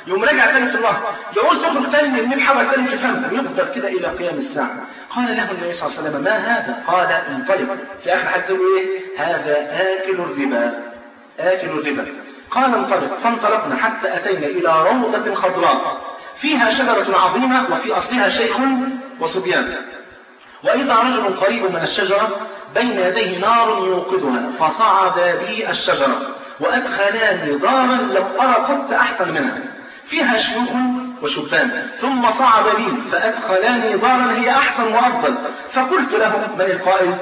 يقوم راجع تاني في النهر يعوز يخرج تاني من الميم حاول تاني يفهم يفضل كده الى قيام الساعه قال له النبي صلى الله عليه وسلم ما هذا؟ قال انطلق في اخر حديث يقول ايه؟ هذا اكل الربا اكل الربا قال انطلق فانطلقنا حتى اتينا الى روضه خضراء فيها شجره عظيمه وفي اصلها شيخ وصبيان واذا رجل قريب من الشجره بين يديه نار يوقدها فصعد بي الشجره وادخلاني دارا لم ارى قط احسن منها فيها شيوخ وشبان ثم صعد بي فأدخلاني دارا هي أحسن وأفضل فقلت له من القائل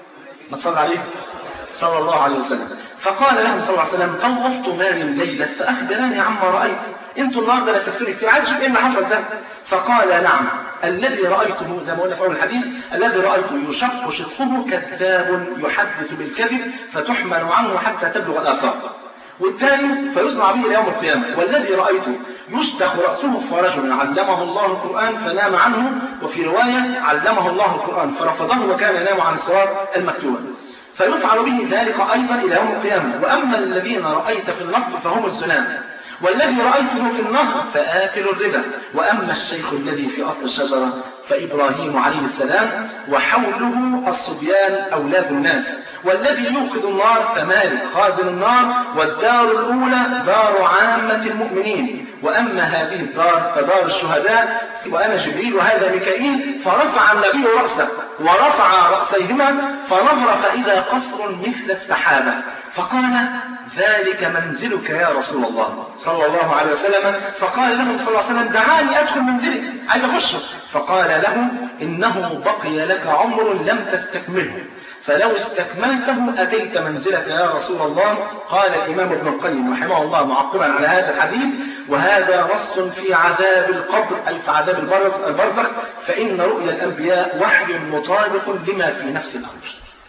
ما تصلى عليه صلى الله عليه وسلم فقال لهم صلى الله عليه وسلم طوفت مالي الليلة فأخبراني عما رأيت انتوا النهارده لا تفسير كتير عايز اشوف ايه اللي حصل ده فقال نعم الذي رايته زي ما قلنا في اول الحديث الذي رايته يشق شقه كذاب يحدث بالكذب فتحمل عنه حتى تبلغ الافاق والثاني فيصنع به الى يوم القيامه والذي رايته يشتخ راسه فرجل علمه الله القران فنام عنه وفي روايه علمه الله القران فرفضه وكان ينام عن الصراط المكتوب فيفعل به ذلك ايضا الى يوم القيامه واما الذين رايت في النقب فهم الزنان والذي رأيته في النهر فآكل الربا وأما الشيخ الذي في أصل الشجرة فإبراهيم عليه السلام وحوله الصبيان أولاد الناس والذي يوقد النار فمالك خازن النار والدار الأولى دار عامة المؤمنين وأما هذه الدار فدار الشهداء وأنا جبريل وهذا ميكائيل فرفع النبي رأسه ورفع رأسيهما فنظر فإذا قصر مثل السحابة فقال ذلك منزلك يا رسول الله صلى الله عليه وسلم فقال له صلى الله عليه وسلم دعاني أدخل منزلك عايز أخش فقال له إنه بقي لك عمر لم تستكمله فلو استكملته أتيت منزلك يا رسول الله قال الإمام ابن القيم رحمه الله معقبا على هذا الحديث وهذا نص في عذاب القبر أي في عذاب البرزخ فإن رؤيا الأنبياء وحي مطابق لما في نفس الأمر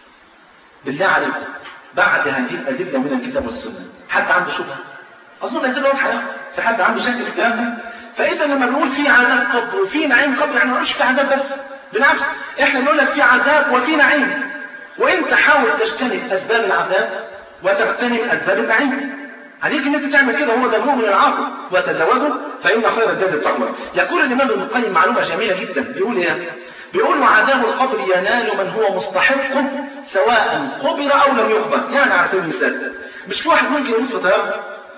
بالله عليكم بعد هذه الأدلة من الكتاب والسنة حد عنده شبهة أظن الأدلة واضحة في حد عنده شك في الكلام ده فإذا لما نقول في عذاب قبر وفي نعيم قبر يعني ما نقولش في عذاب بس بالعكس احنا بنقول لك في عذاب وفي نعيم وانت حاول تجتنب اسباب العذاب وتغتنم اسباب النعيم عليك ان انت تعمل كده هو ده المؤمن العاقل وتزودوا فان خير الزاد التقوى يقول الامام ابن القيم معلومه جميله جدا بيقول ايه بيقول وعذاب القبر ينال من هو مستحق سواء قبر او لم يقبر يعني على سبيل المثال مش في واحد ممكن يموت في طياره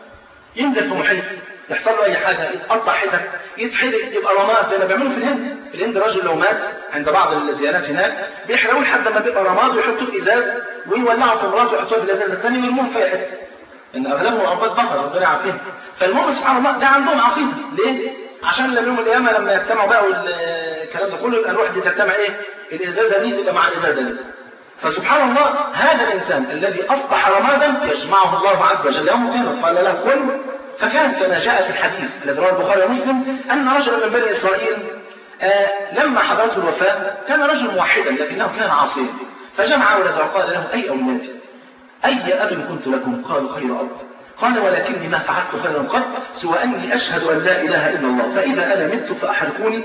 ينزل في محيط يحصل له اي حاجه يتقطع حتت يتحرق يبقى رماد زي ما بيعملوا في الهند في الهند رجل لو مات عند بعض الديانات هناك بيحرقوه لحد ما تبقى رماد ويحطوه في ازاز ويولعوا في مراته ويحطوها في الازاز الثاني ويرموهم في حته ان اغلبهم عباد بقر ربنا يعافيهم فالمهم سبحان الله ده عندهم عقيده ليه؟ عشان لما يوم القيامه لما يجتمعوا بقى والكلام ده كله يبقى الروح دي تجتمع ايه؟ الازازه دي تبقى مع الازازه دي فسبحان الله هذا الانسان الذي اصبح رمادا يجمعه الله عز وجل يوم القيامه قال له كن فكان كما جاء في الحديث الذي رواه البخاري ومسلم ان رجلا من بني اسرائيل آه لما حضرته الوفاه كان رجل موحدا لكنه كان عاصيا فجمع اولاده وقال له اي اولادي اي اب كنت لكم قالوا خير اب قال ولكني ما فعلت خيرا قط سوى اني اشهد ان لا اله الا الله فاذا انا مت فاحرقوني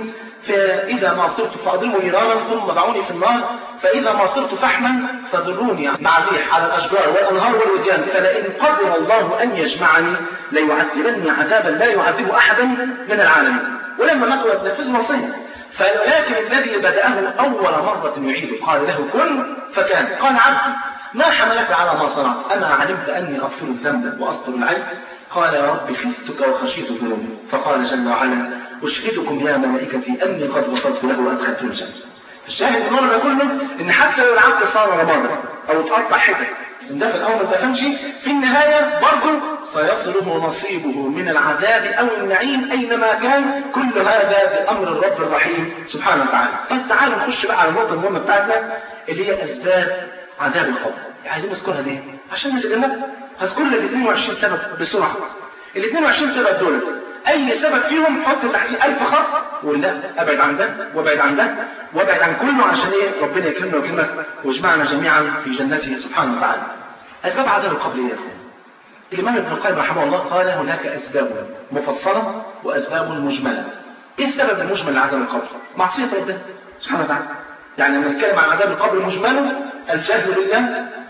فإذا ما صرت فأضربوا نارا ثم ضعوني في النار فإذا ما صرت فحما فضروني مع الريح على الأشجار والأنهار والوديان فلئن قدر الله أن يجمعني ليعذبني عذابا لا يعذب أحدا من العالمين ولما ماتوا يتنفذوا وصية فلكن الذي بدأه أول مرة يعيده قال له كن فكان قال عبدي ما حملك على ما صنعت أما علمت أني أغفر الذنب وأستر العيب قال يا رب خفتك وخشيت ذنوبي فقال جل وعلا أشهدكم يا ملائكتي أني قد وصلت له وأدخلته الجنة الشاهد المرة ده كله إن حتى لو العبد صار رمادا أو اتقطع حتت إن ده في الأول ما تفهمش في النهاية برضه سيصله نصيبه من العذاب أو النعيم أينما كان كل هذا بأمر الرب الرحيم سبحانه وتعالى طيب تعالوا نخش بقى على النقطة المهمة بتاعتنا اللي هي أسباب عذاب القبر عايزين نذكرها ليه؟ عشان الجنة هذكر لك 22 سبب بسرعة ال 22 سبب دول اي سبب فيهم حط تحتيه ألف خط وقول لا ابعد عن ده وابعد عن ده وابعد عن كله عشان ايه ربنا يكرمنا ويكرمك ويجمعنا جميعا في جنته سبحانه وتعالى اسباب عذاب القبر ايه يا اخوان الامام ابن القيم رحمه الله قال هناك اسباب مفصله واسباب مجمله ايه السبب المجمل لعذاب القبر معصيه ربنا سبحانه وتعالى يعني لما نتكلم عن عذاب القبر مجمله الجهل بالله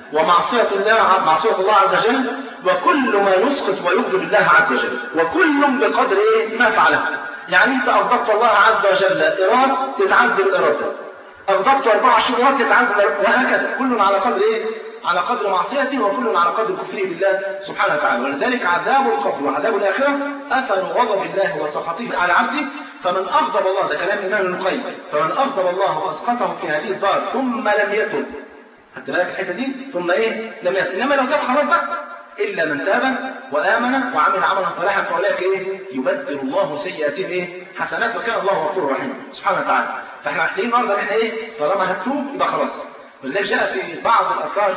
ومعصية الله معصية الله عز وجل وكل ما يسقط ويغضب الله عز وجل وكل بقدر ايه ما فعله يعني انت اغضبت الله عز وجل ايراد تتعذب الايراد ده اغضبت اربع شهور تتعذب وهكذا كل على قدر ايه على قدر معصيته وكل على قدر كفره بالله سبحانه وتعالى ولذلك عذاب القبر وعذاب الاخره اثر غضب الله وسخطه على عبده فمن اغضب الله ده كلام الامام ابن القيم فمن اغضب الله واسقطه في هذه الدار ثم لم يتب خدت بالك الحته دي ثم ايه لم يتب انما لو تاب خلاص بقى الا من تاب وامن وعمل عملا صالحا فاولئك ايه يبدل الله سيئاتهم ايه حسنات وكان الله غفورا رحيما سبحانه وتعالى فاحنا محتاجين النهارده احنا ايه طالما هتوب يبقى خلاص ولذلك جاء في بعض الاثار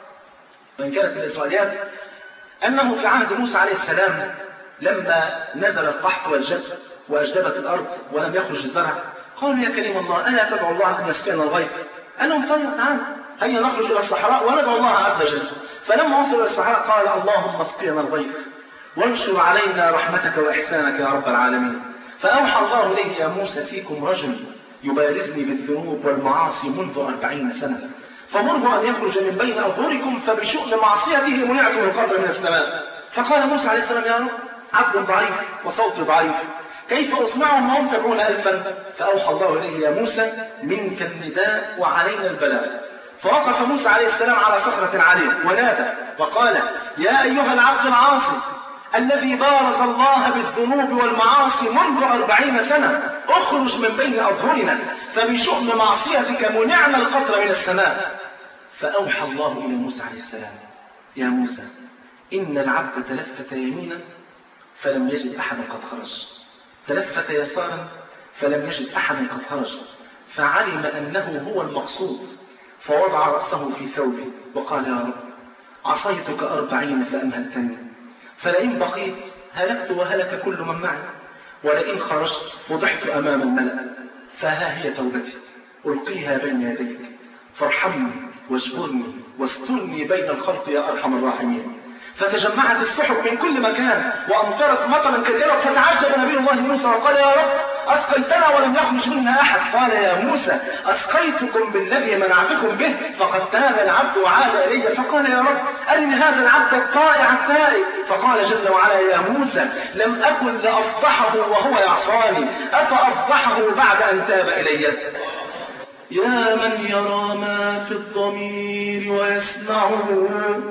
وان كانت من الاسرائيليات انه في عهد موسى عليه السلام لما نزل القحط والجد واجدبت الارض ولم يخرج الزرع قالوا يا كريم الله الا تدعو الله ان يسقينا الغيث قال لهم طيب تعال هيا نخرج الى الصحراء وندعو الله عز وجل فلما وصل الى الصحراء قال اللهم اسقينا الغيث وانشر علينا رحمتك واحسانك يا رب العالمين فاوحى الله اليه يا موسى فيكم رجل يبارزني بالذنوب والمعاصي منذ أربعين سنة فمره أن يخرج من بين أظهركم فبشؤم معصيته منعته القدر من السماء فقال موسى عليه السلام يا رب عبد ضعيف وصوت ضعيف كيف أصنعهم وهم سبعون ألفا فأوحى الله إليه يا موسى منك النداء وعلينا البلاء فوقف موسى عليه السلام على صخرة عالية ونادى وقال يا أيها العبد العاصي الذي بارز الله بالذنوب والمعاصي منذ أربعين سنة اخرج من بين أظهرنا فبشؤم معصيتك منعنا القطر من السماء فأوحى الله إلى موسى عليه السلام يا موسى إن العبد تلفت يمينا فلم يجد أحدا قد خرج تلفت يسارا فلم يجد أحدا قد خرج فعلم أنه هو المقصود فوضع رأسه في ثوبه وقال يا رب عصيتك أربعين فأمهلتني فلئن بقيت هلكت وهلك كل من معي ولئن خرجت فضحت أمام الملأ فها هي توبتي ألقيها بين يديك فارحمني واجبرني واسترني بين الخلق يا أرحم الراحمين فتجمعت السحب من كل مكان وأمطرت مطرا كثيرا فتعجب نبي الله موسى وقال يا رب أسقيتنا ولم يخرج منا أحد قال يا موسى أسقيتكم بالذي منعتكم به فقد تاب العبد وعاد إلي فقال يا رب أرني هذا العبد الطائع التائب فقال جل وعلا يا موسى لم أكن لأفضحه وهو يعصاني أفأفضحه بعد أن تاب إلي يا من يرى ما في الضمير ويسمعه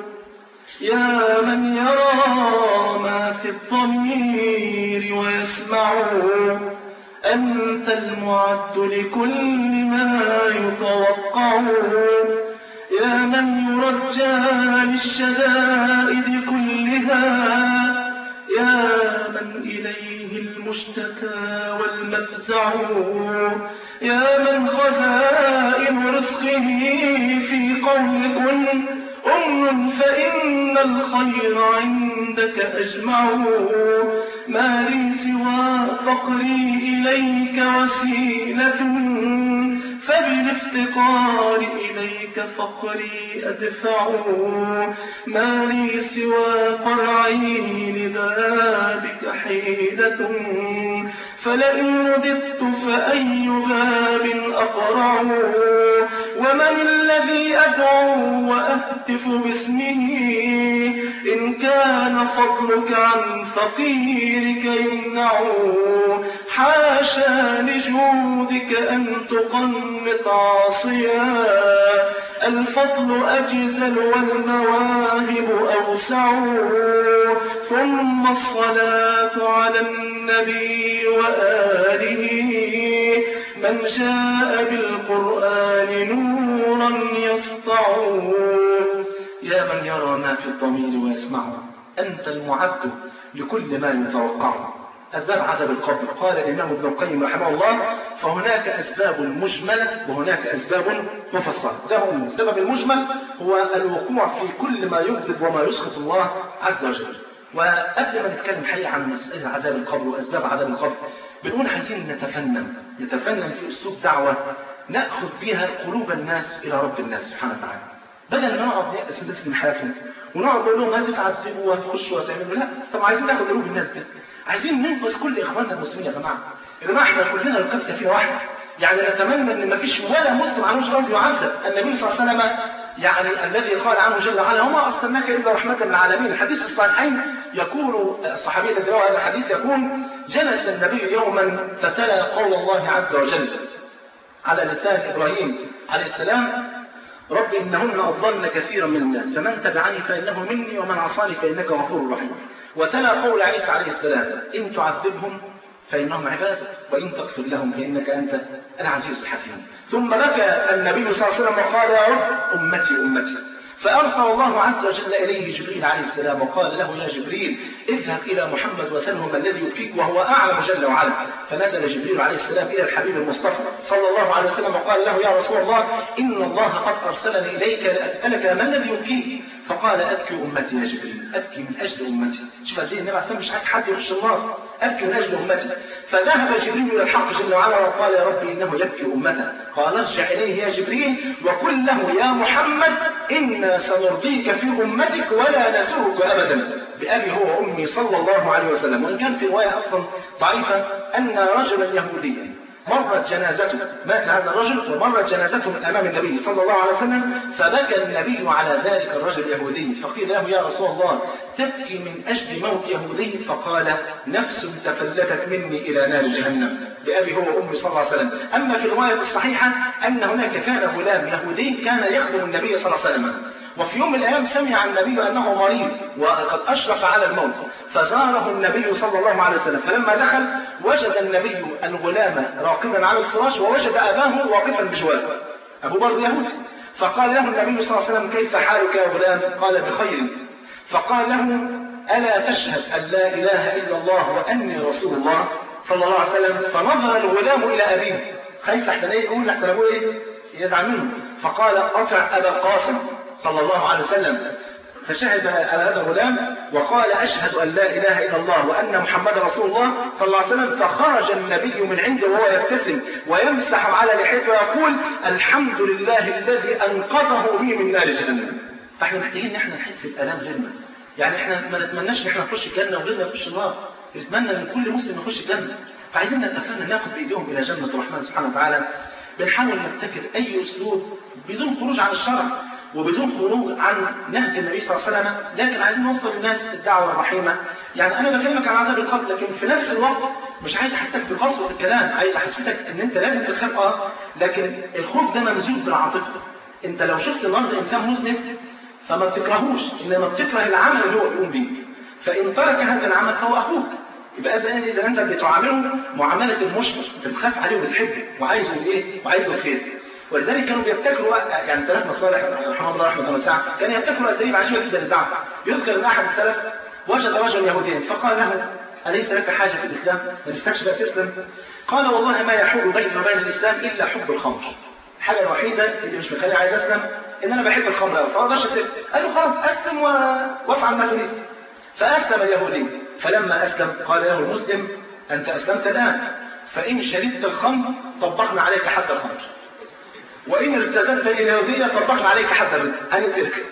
يا من يرى ما في الضمير ويسمعه أنت المعد لكل ما يتوقع يا من يرجى للشدائد كلها يا من إليه المشتكى والمفزع يا من خزائن رزقه في قول كن أم فإن الخير عندك أجمعه ما لي سوى فقري إليك وسيلة فبالافتقار إليك فقري أدفع ما لي سوى قرعي لبابك حيلة فلئن رددت فأي باب أقرع ومن الذي أدعو وأهتف باسمه إن كان فضلك عن فقيرك يمنع حاشا لجودك أن تقنط عاصيا الفضل أجزل والمواهب أوسع ثم الصلاة على النبي وآله من جاء بالقرآن نورا يسطع يا من يرى ما في الضمير ويسمعه أنت المعد لكل ما يتوقعه أسباب عذاب القبر قال الإمام ابن القيم رحمه الله فهناك أسباب مجملة وهناك أسباب مفصلة السبب المجمل هو الوقوع في كل ما يغضب وما يسخط الله عز وجل وقبل ما نتكلم حقيقة عن مسألة عذاب القبر وأسباب عذاب القبر بنقول عايزين نتفنن نتفنن في أسلوب دعوة نأخذ بها قلوب الناس إلى رب الناس سبحانه وتعالى بدل ما نقعد نقسم نسلم حياتنا ونقعد نقول لهم هتتعذبوا وهتخشوا وهتعملوا لا طب عايزين ناخد قلوب الناس دي عايزين ننقذ كل اخواننا المسلمين يا جماعه يا جماعه احنا كلنا ركاب سفينه واحده يعني نتمنى ان ما فيش ولا مسلم على وجه الارض يعذب النبي صلى الله عليه وسلم يعني الذي قال عنه جل وعلا وما أرسلناك إلا رحمة للعالمين الحديث الصحيحين يقول الصحابي الذي روى هذا الحديث يقول جلس النبي يوما فتلا قول الله عز وجل على لسان إبراهيم عليه السلام رب إنهن أضلن كثيرا من الناس فمن تبعني فإنه مني ومن عصاني فإنك غفور رحيم وتلا قول عيسى عليه السلام إن تعذبهم فإنهم عبادك وإن تغفر لهم فإنك أنت العزيز الحكيم ثم بكى النبي صلى الله عليه وسلم وقال يا رب أمتي أمتي فأرسل الله عز وجل إليه جبريل عليه السلام وقال له يا جبريل اذهب إلى محمد وسله ما الذي يبكيك وهو أعلم جل وعلا فنزل جبريل عليه السلام إلى الحبيب المصطفى صلى الله عليه وسلم وقال له يا رسول الله إن الله قد أرسلني إليك لأسألك ما الذي يبكيك فقال أبكي أمتي يا جبريل أبكي من أجل أمتي شوف قد إيه النبي عليه مش عايز حد يخش النار أبكي من أجل أمتي فذهب جبريل إلى الحق جل وعلا وقال يا ربي إنه يبكي أمته قال ارجع إليه يا جبريل وقل له يا محمد إنا سنرضيك في أمتك ولا نسوك أبدا بأبي هو وأمي صلى الله عليه وسلم وإن كان في رواية أصلا ضعيفة أن رجلا يهوديا مرت جنازته مات هذا الرجل ومرت جنازته من أمام النبي صلى الله عليه وسلم فبكى النبي على ذلك الرجل اليهودي فقيل له يا رسول الله تبكي من أجل موت يهودي فقال نفس تفلتت مني إلى نار جهنم بأبي هو وأمي صلى الله عليه وسلم أما في الرواية الصحيحة أن هناك كان غلام يهودي كان يخدم النبي صلى الله عليه وسلم وفي يوم من الأيام سمع النبي أنه مريض وقد أشرف على الموت فزاره النبي صلى الله عليه وسلم فلما دخل وجد النبي الغلام راقدا على الفراش ووجد أباه واقفا بجواره أبو برضه يهودي فقال له النبي صلى الله عليه وسلم كيف حالك يا غلام قال بخير فقال له ألا تشهد أن لا إله إلا الله وأني رسول الله صلى الله عليه وسلم فنظر الغلام إلى أبيه خايف أحسن إيه يقول أحسن أبوه إيه يزعل منه فقال أطع أبا القاسم صلى الله عليه وسلم فشهد على هذا الغلام وقال أشهد أن لا إله إلا الله وأن محمد رسول الله صلى الله عليه وسلم فخرج النبي من عنده وهو يبتسم ويمسح على لحيته ويقول الحمد لله الذي أنقذه لي من نار جهنم فاحنا محتاجين ان احنا نحس بآلام غيرنا يعني احنا ما نتمناش ان احنا نخش الجنة وغيرنا يخش النار نتمنى ان كل مسلم يخش الجنة فعايزين نتفنن ناخد بايديهم الى جنة الرحمن سبحانه وتعالى بنحاول نبتكر اي اسلوب بدون خروج عن الشرع وبدون خروج عن نهج النبي صلى الله عليه وسلم لكن عايزين نوصل للناس الدعوه الرحيمه يعني انا بكلمك عن عذاب القبر لكن في نفس الوقت مش عايز احسسك بقسوه الكلام عايز احسسك ان انت لازم تخاف اه لكن الخوف ده ممزوج بالعاطفه انت لو شفت النهارده انسان مسلم فما بتكرهوش انما بتكره العمل اللي هو بيقوم بيه فان ترك هذا العمل فهو اخوك يبقى اذا اذا انت بتعامله معامله المشرك بتخاف عليه وبتحبه وعايزه ايه وعايزه الخير ولذلك كانوا بيبتكروا يعني سلف مصالح رحمه الله رحمه واسعه كانوا يبتكروا اساليب عجيبه جدا للدعوه يذكر ان احد السلف وجد رجلا يهوديا فقال له اليس لك حاجه في الاسلام؟ ما نفسكش بقى تسلم؟ قال والله ما يحول بيني وبين الاسلام الا حب الخمر. الحاجه الوحيده اللي مش مخليني عايز اسلم ان انا بحب الخمر قوي فما اقدرش اسلم. قال له خلاص اسلم و... وافعل ما تريد. فاسلم اليهودي فلما اسلم قال له المسلم انت اسلمت الان فان شربت الخمر طبقنا عليك حد الخمر. وإن ارتدت اليهودية طبقنا عليك حد الرد هنقتلك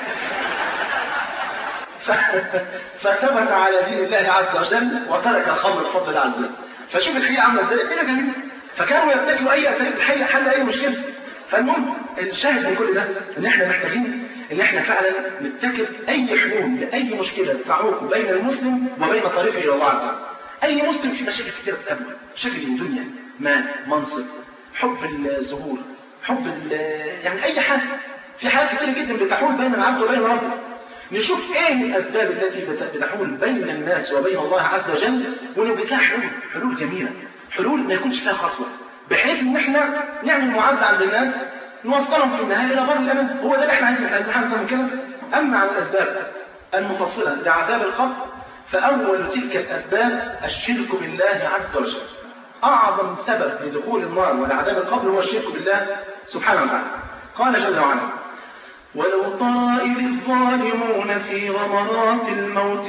فثبت على دين الله عز وجل وترك الخمر بفضل الله عز وجل فشوف الحقيقة عاملة ازاي كده جميل فكانوا يبتكروا أي أساليب الحل حل أي مشكلة فالمهم الشاهد من كل ده ان احنا محتاجين ان احنا فعلا نبتكر اي حلول لاي مشكله تعوق بين المسلم وبين طريقه الى الله عز وجل. اي مسلم في مشاكل كثيره بتقابله، مشاكل الدنيا، مال، منصب، حب الظهور، حب يعني اي حاجه في حاجات كتير جدا بتحول بين العبد وبين ربه نشوف ايه الاسباب التي بتحول بين الناس وبين الله عز وجل ونبقى لها حلول حلول جميله حلول ما يكونش فيها خصوه بحيث ان احنا نعمل معادله عند الناس نوصلهم في النهايه الى بر الامان هو ده اللي احنا عايزين عايزين حاجه من كده اما عن الاسباب المفصله لعذاب القبر فاول تلك الاسباب الشرك بالله عز وجل أعظم سبب لدخول النار ولعذاب القبر هو الشرك بالله سبحانه وتعالى قال جل وعلا ولو ترى إذ الظالمون في غمرات الموت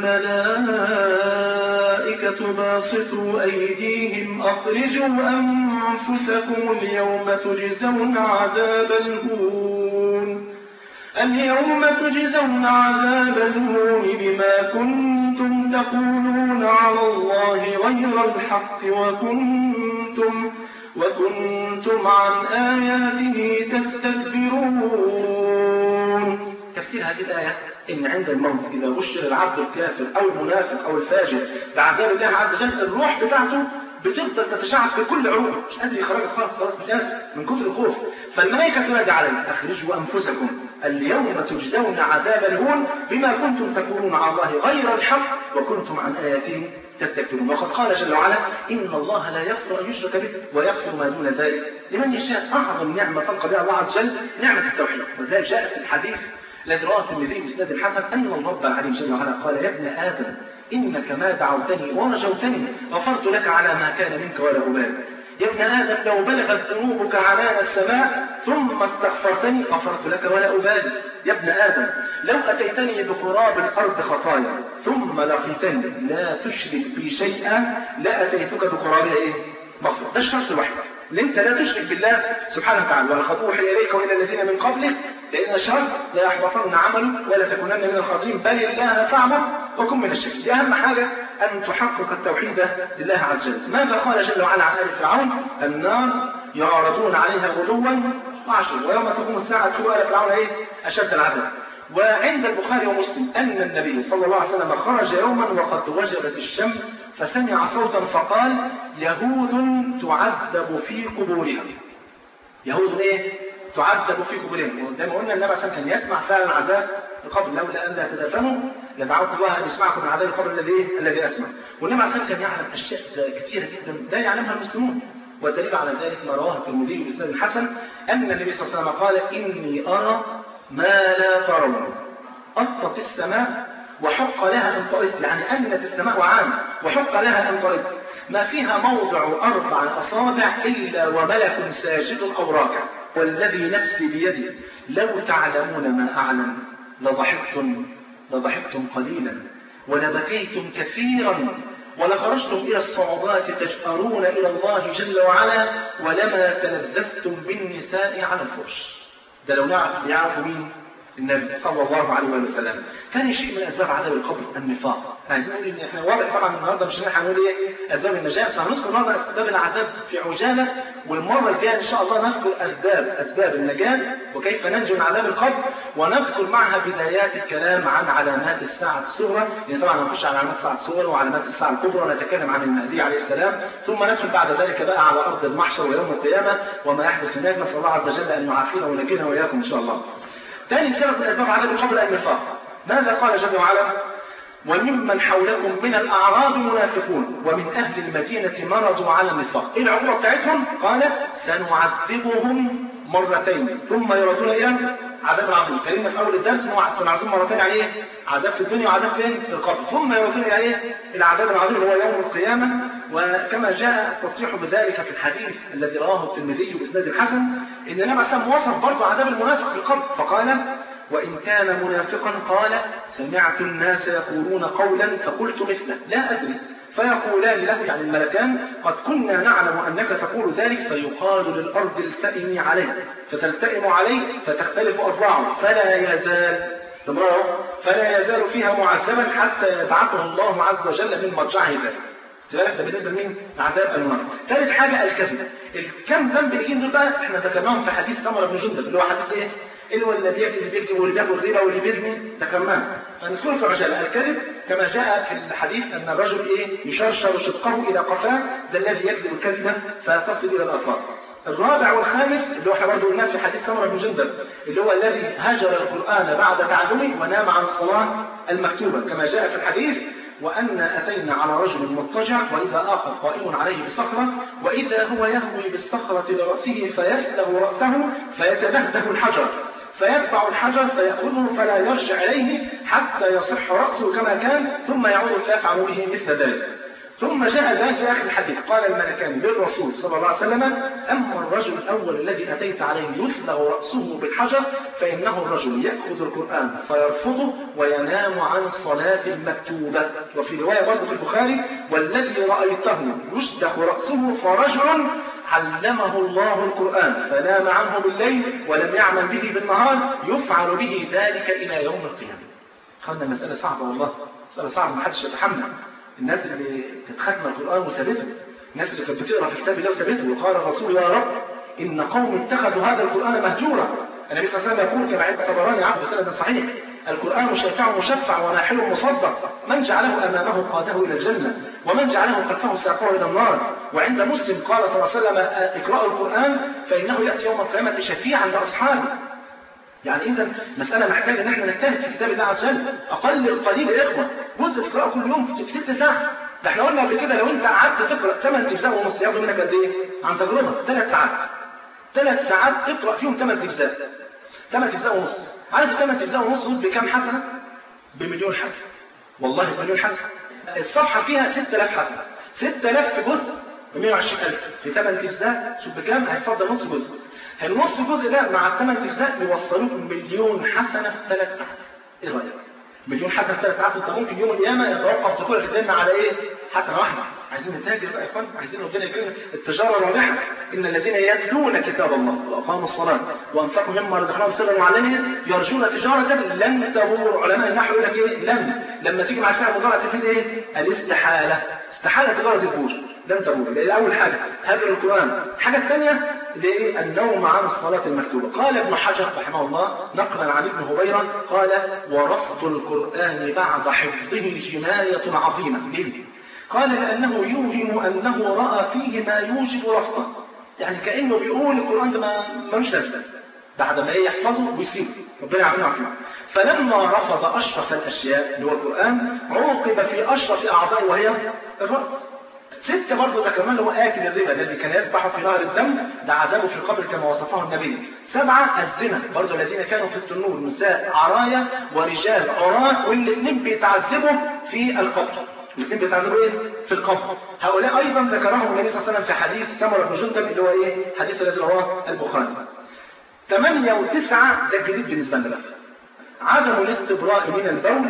والملائكة باسطوا أيديهم أخرجوا أنفسكم اليوم تجزون عذاب الهون اليوم تجزون عذاب الهون بما كنتم تقولون على الله غير الحق وكنتم وكنتم عن آياته تستكبرون تفسير هذه الآية إن عند الموت إذا بشر العبد الكافر أو المنافق أو الفاجر بعذاب الله عز وجل الروح بتاعته بتفضل تتشعب في كل عروق مش قادر يخرجها خالص خلاص مش قادر من كتر الخوف فالملائكة تنادي عليه أخرجوا أنفسكم اليوم تجزون عذاب الهون بما كنتم تقولون على الله غير الحق وكنتم عن آياته تستكبرون وقد قال جل وعلا إن الله لا يغفر أن يشرك به ويغفر ما دون ذلك لمن يشاء أعظم نعمة تلقى بها الله عز وجل نعمة التوحيد وذلك جاء في الحديث الذي رواه الترمذي بإسناد الحسن أن الرب العليم جل وعلا قال يا ابن آدم إنك ما دعوتني ورجوتني غفرت لك على ما كان منك ولا أبالي يا ابن آدم لو بلغت ذنوبك عنان السماء ثم استغفرتني غفرت لك ولا أبالي يا ابن آدم لو أتيتني بقراب الأرض خطايا ثم لقيتني لا تشرك بي شيئا لأتيتك بقرابها إيه؟ مغفرة ده الشرط الوحيد ان انت لا تشرك بالله سبحانه وتعالى ولقد اوحي اليك والى الذين من قبلك لان الشرط لا يحبطن عمله ولا تكونن من الخاسرين بل الله فاعبد وكن من الشرك دي اهم حاجه ان تحقق التوحيد لله عز وجل ماذا قال جل وعلا عن ال فرعون النار يعرضون عليها غدوا وعشوا ويوم تقوم الساعه تقول ال فرعون ايه اشد العذاب وعند البخاري ومسلم أن النبي صلى الله عليه وسلم خرج يوما وقد وجبت الشمس فسمع صوتا فقال يهود تعذب في قبورها يهود ايه؟ تعذب في قبورهم وزي ما قلنا النبي صلى الله عليه وسلم كان يسمع فعلا عذاب القبر لولا ان لا تدفنوا لدعوت الله ان يسمعكم من عذاب القبر الذي ايه؟ الذي اسمع والنبي صلى الله عليه وسلم كان يعلم اشياء كثيره جدا لا يعلمها المسلمون والدليل على ذلك ما رواه الترمذي باسناد الحسن ان النبي صلى الله عليه وسلم قال اني ارى ما لا ترون أطت السماء وحق لها أن طرد يعني أنت السماء عام وحق لها أن طرد ما فيها موضع أربع أصابع إلا وملك ساجد أو راكع والذي نفسي بيده لو تعلمون ما أعلم لضحكتم لضحكتم قليلا ولبكيتم كثيرا ولخرجتم إلى الصعوبات تجأرون إلى الله جل وعلا ولما تلذذتم بالنساء على الفرش ده لو نعرف يعرفوا مين النبي صلى الله عليه وسلم كان شيء من اسباب عذاب القبر النفاق عايزين نقول ان احنا واضح طبعا النهارده مش هنقول ايه اسباب النجاه فهنذكر النهارده اسباب العذاب في عجاله والمره الجايه ان شاء الله نذكر اسباب اسباب النجاه وكيف ننجو من عذاب القبر ونذكر معها بدايات الكلام عن علامات الساعه الصغرى لان طبعا هنخش على علامات الساعه الصغرى وعلامات الساعه الكبرى ونتكلم عن المهدي عليه السلام ثم ندخل بعد ذلك بقى على ارض المحشر ويوم القيامه وما يحدث هناك نسال الله عز وجل ان يعافينا وينجينا واياكم ان شاء الله. ثاني سبب من اسباب عذاب القبر النفاق ماذا قال جل وعلا وممن حولكم من الاعراب منافقون ومن اهل المدينه مرضوا على النفاق ايه العقوبه بتاعتهم قال سنعذبهم مرتين ثم يردون الى عذاب عظيم كلمه في اول الدرس هو سنعذبهم مرتين على ايه عذاب في الدنيا وعذاب فين في القبر ثم يردون الى ايه العذاب العظيم اللي هو يوم القيامه وكما جاء التصريح بذلك في الحديث الذي رواه الترمذي باسناد الحسن ان النبي عليه الصلاه وصف برضه عذاب المنافق في القبر فقال وإن كان منافقا قال سمعت الناس يقولون قولا فقلت مثله لا أدري فيقولان له يعني الملكان قد كنا نعلم أنك تقول ذلك فيقال للأرض التئمي عليه فتلتئم عليه فتختلف أضلاعه فلا يزال فلا يزال فيها معذبا حتى يبعثه الله عز وجل من مرجعه ذلك ده بالنسبه لمين؟ عذاب المنافق. ثالث حاجه الكذب. الكم ذنب اللي دول بقى احنا ذكرناهم في حديث سمره بن جندب اللي هو حديث ايه؟ اللي هو اللي بيكذب اللي بيكذب واللي بياكل الربا واللي بيزني ذكرناه. فنذكر في عجاله الكذب كما جاء في الحديث ان الرجل ايه؟ يشرشر شقه الى قفاه ده الذي يكذب الكذبه فتصل الى الافاق. الرابع والخامس اللي هو احنا برضه قلناه في حديث سمره بن جندب اللي هو الذي هجر القران بعد تعلمه ونام عن الصلاه المكتوبه كما جاء في الحديث وأن أتينا على رجل مضطجع وإذا آخر قائم عليه بصخرة وإذا هو يهوي بالصخرة لرأسه فيسلب رأسه فيتبهده الحجر فيتبع الحجر فيأخذه فلا يرجع إليه حتى يصح رأسه كما كان ثم يعود فيفعل به مثل ذلك ثم جاء ذلك في آخر الحديث قال الملكان للرسول صلى الله عليه وسلم أما الرجل الأول الذي أتيت عليه يثلغ رأسه بالحجر فإنه الرجل يأخذ القرآن فيرفضه وينام عن الصلاة المكتوبة وفي رواية برضه في البخاري والذي رأيته يشدخ رأسه فرجل علمه الله القرآن فنام عنه بالليل ولم يعمل به بالنهار يفعل به ذلك إلى يوم القيامة خدنا مسألة صعبة والله مسألة صعبة ما حدش يتحمل الناس اللي كانت ختمه القران وسابته الناس اللي كانت بتقرا في كتاب الله وسابته وقال الرسول يا رب ان قوم اتخذوا هذا القران مهجورا النبي صلى الله عليه وسلم يقول كما عند الطبراني عبد سند صحيح القرآن شافع مشفع وناحل مصدق من جعله أمامه قاده إلى الجنة ومن جعله خلفه ساقه إلى النار وعند مسلم قال صلى الله عليه وسلم اقرأوا القرآن فإنه يأتي يوم القيامة شفيعا لأصحابه يعني إذا مسألة محتاجة إن احنا نجتهد في كتاب الله عز وجل أقل القليل يا إخوة جزء تقرأه كل يوم في ست ساعات ده احنا قلنا قبل كده لو أنت قعدت تقرأ 8 أجزاء ونص ياخد منك قد إيه؟ عن تجربة ثلاث ساعات ثلاث ساعات تقرأ فيهم 8 أجزاء 8 أجزاء ونص عارف 8 أجزاء ونص دول بكام حسنة؟ بمليون حسنة والله بمليون حسنة الصفحة فيها 6000 حسنة 6000 في جزء ب 120000 في 8 أجزاء شوف بكام هيتفضل نص جزء النص جزء ده مع الثمان أجزاء يوصلوك مليون حسنة في ثلاث ساعات إيه رأيك؟ مليون حسنة في ثلاث ساعات أنت ممكن يوم القيامة يتوقف دخولك الجنة على إيه؟ حسنة واحدة عايزين نتاجر بقى يا اخوان عايزين ربنا يكرمنا التجاره الرابحه ان الذين يتلون كتاب الله واقاموا الصلاه وانفقوا مما رزقناهم سرا وعلانيه يرجون تجاره لن تبور علماء النحو يقول لك ايه لن لما تيجي مع الفعل المضارع تفيد ايه الاستحاله استحاله تجاره تبور لن تبور ده اول حاجه هذا القران الحاجه الثانيه ليه النوم عن الصلاه المكتوبه قال ابن حجر رحمه الله نقلا عن ابن هبيره قال ورفض القران بعد حفظه جنايه عظيمه ليه قال لأنه يوهم أنه رأى فيه ما يوجب رفضه يعني كأنه بيقول القرآن ده ما ملوش لازمة بعد ما ايه يحفظه ويسيبه ربنا يعافينا ويعافينا فلما رفض أشرف الأشياء اللي هو القرآن عوقب في أشرف أعضائه وهي الرأس ستة برضه ده كمان هو آكل الربا الذي كان يسبح في نهر الدم ده عذابه في القبر كما وصفه النبي سبعة الزنا برضه الذين كانوا في التنور نساء عرايا ورجال عراة والاثنين بيتعذبوا في القبر الاثنين بيتعذبوا ايه؟ في القبر. هؤلاء ايضا ذكرهم النبي صلى الله عليه وسلم في حديث سمرة بن جندب اللي هو ايه؟ الحديث الذي رواه البخاري. ثمانية وتسعة ده الجديد بالنسبة لنا بقى. عدم الاستبراء من البول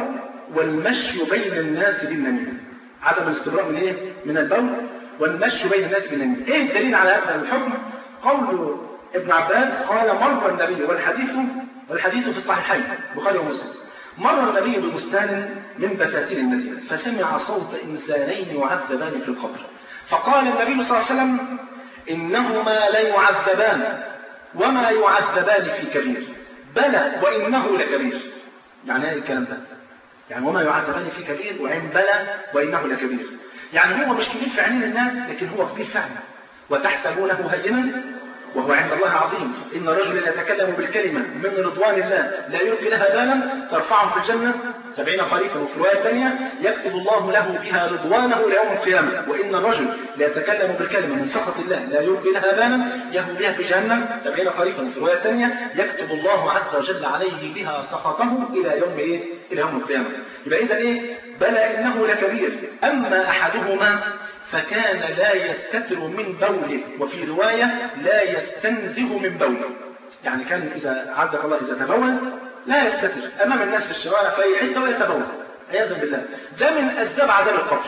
والمشي بين الناس بالنميمة. عدم الاستبراء من ايه؟ من البول والمشي بين الناس بالنميمة. ايه الدليل على هذا الحكم؟ قول ابن عباس قال مر النبي والحديث والحديث في الصحيحين البخاري ومسلم. مر النبي ببستان من بساتين المدينة فسمع صوت إنسانين يعذبان في القبر فقال النبي صلى الله عليه وسلم إنهما لا يعذبان وما يعذبان في كبير بلى وإنه لكبير يعني ايه الكلام ده يعني وما يعذبان في كبير وعين بلى وإنه لكبير يعني هو مش كبير في عينين الناس لكن هو كبير فعلا وتحسبونه هينا وهو عند الله عظيم إن رجلا يتكلم بالكلمة من رضوان الله لا يلقي لها بالا ترفعه في الجنة سبعين خريفا وفي رواية ثانية يكتب الله له بها رضوانه ليوم القيامة وإن الرجل لا يتكلم بالكلمة من سخط الله لا يلقي لها بالا يهوي بها في جهنم سبعين خريفا وفي رواية ثانية يكتب الله عز وجل عليه بها سخطه إلى يوم إيه؟ إلى يوم القيامة يبقى إذا إيه؟ بلى إنه لكبير أما أحدهما فكان لا يستتر من بوله وفي رواية لا يستنزه من بوله يعني كان إذا عزك الله إذا تبول لا يستتر أمام الناس في الشوارع في حتة ويتبول عياذا بالله ده من أسباب عذاب القبر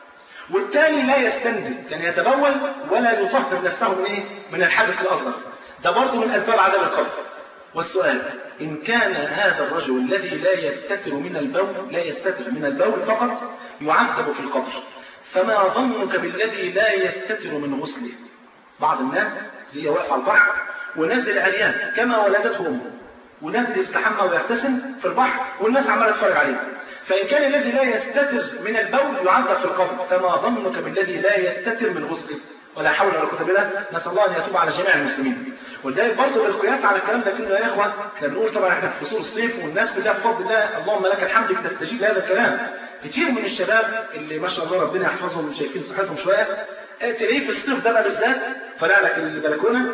والثاني لا يستنزه يعني يتبول ولا يطهر نفسه من إيه؟ من الحدث الأصغر ده برضه من أسباب عذاب القبر والسؤال إن كان هذا الرجل الذي لا يستتر من البول لا يستتر من البول فقط يعذب في القبر فما ظنك بالذي لا يستتر من غسله بعض الناس هي واقف على البحر ونازل عريان كما ولدته امه ونازل يستحمى ويغتسل في البحر والناس عماله تتفرج عليه فان كان الذي لا يستتر من البول يعذب في القبر فما ظنك بالذي لا يستتر من غسله ولا حول ولا قوه الا بالله نسال الله ان يتوب على جميع المسلمين ولذلك برضه بالقياس على الكلام ده كله يا اخوه احنا بنقول طبعا احنا في فصول الصيف والناس كلها بفضل الله اللهم لك الحمد بتستجيب لهذا الكلام كتير من الشباب اللي ما شاء الله ربنا يحفظهم شايفين صحتهم شويه تلاقيه في الصيف ده بقى بالذات طالع لك البلكونه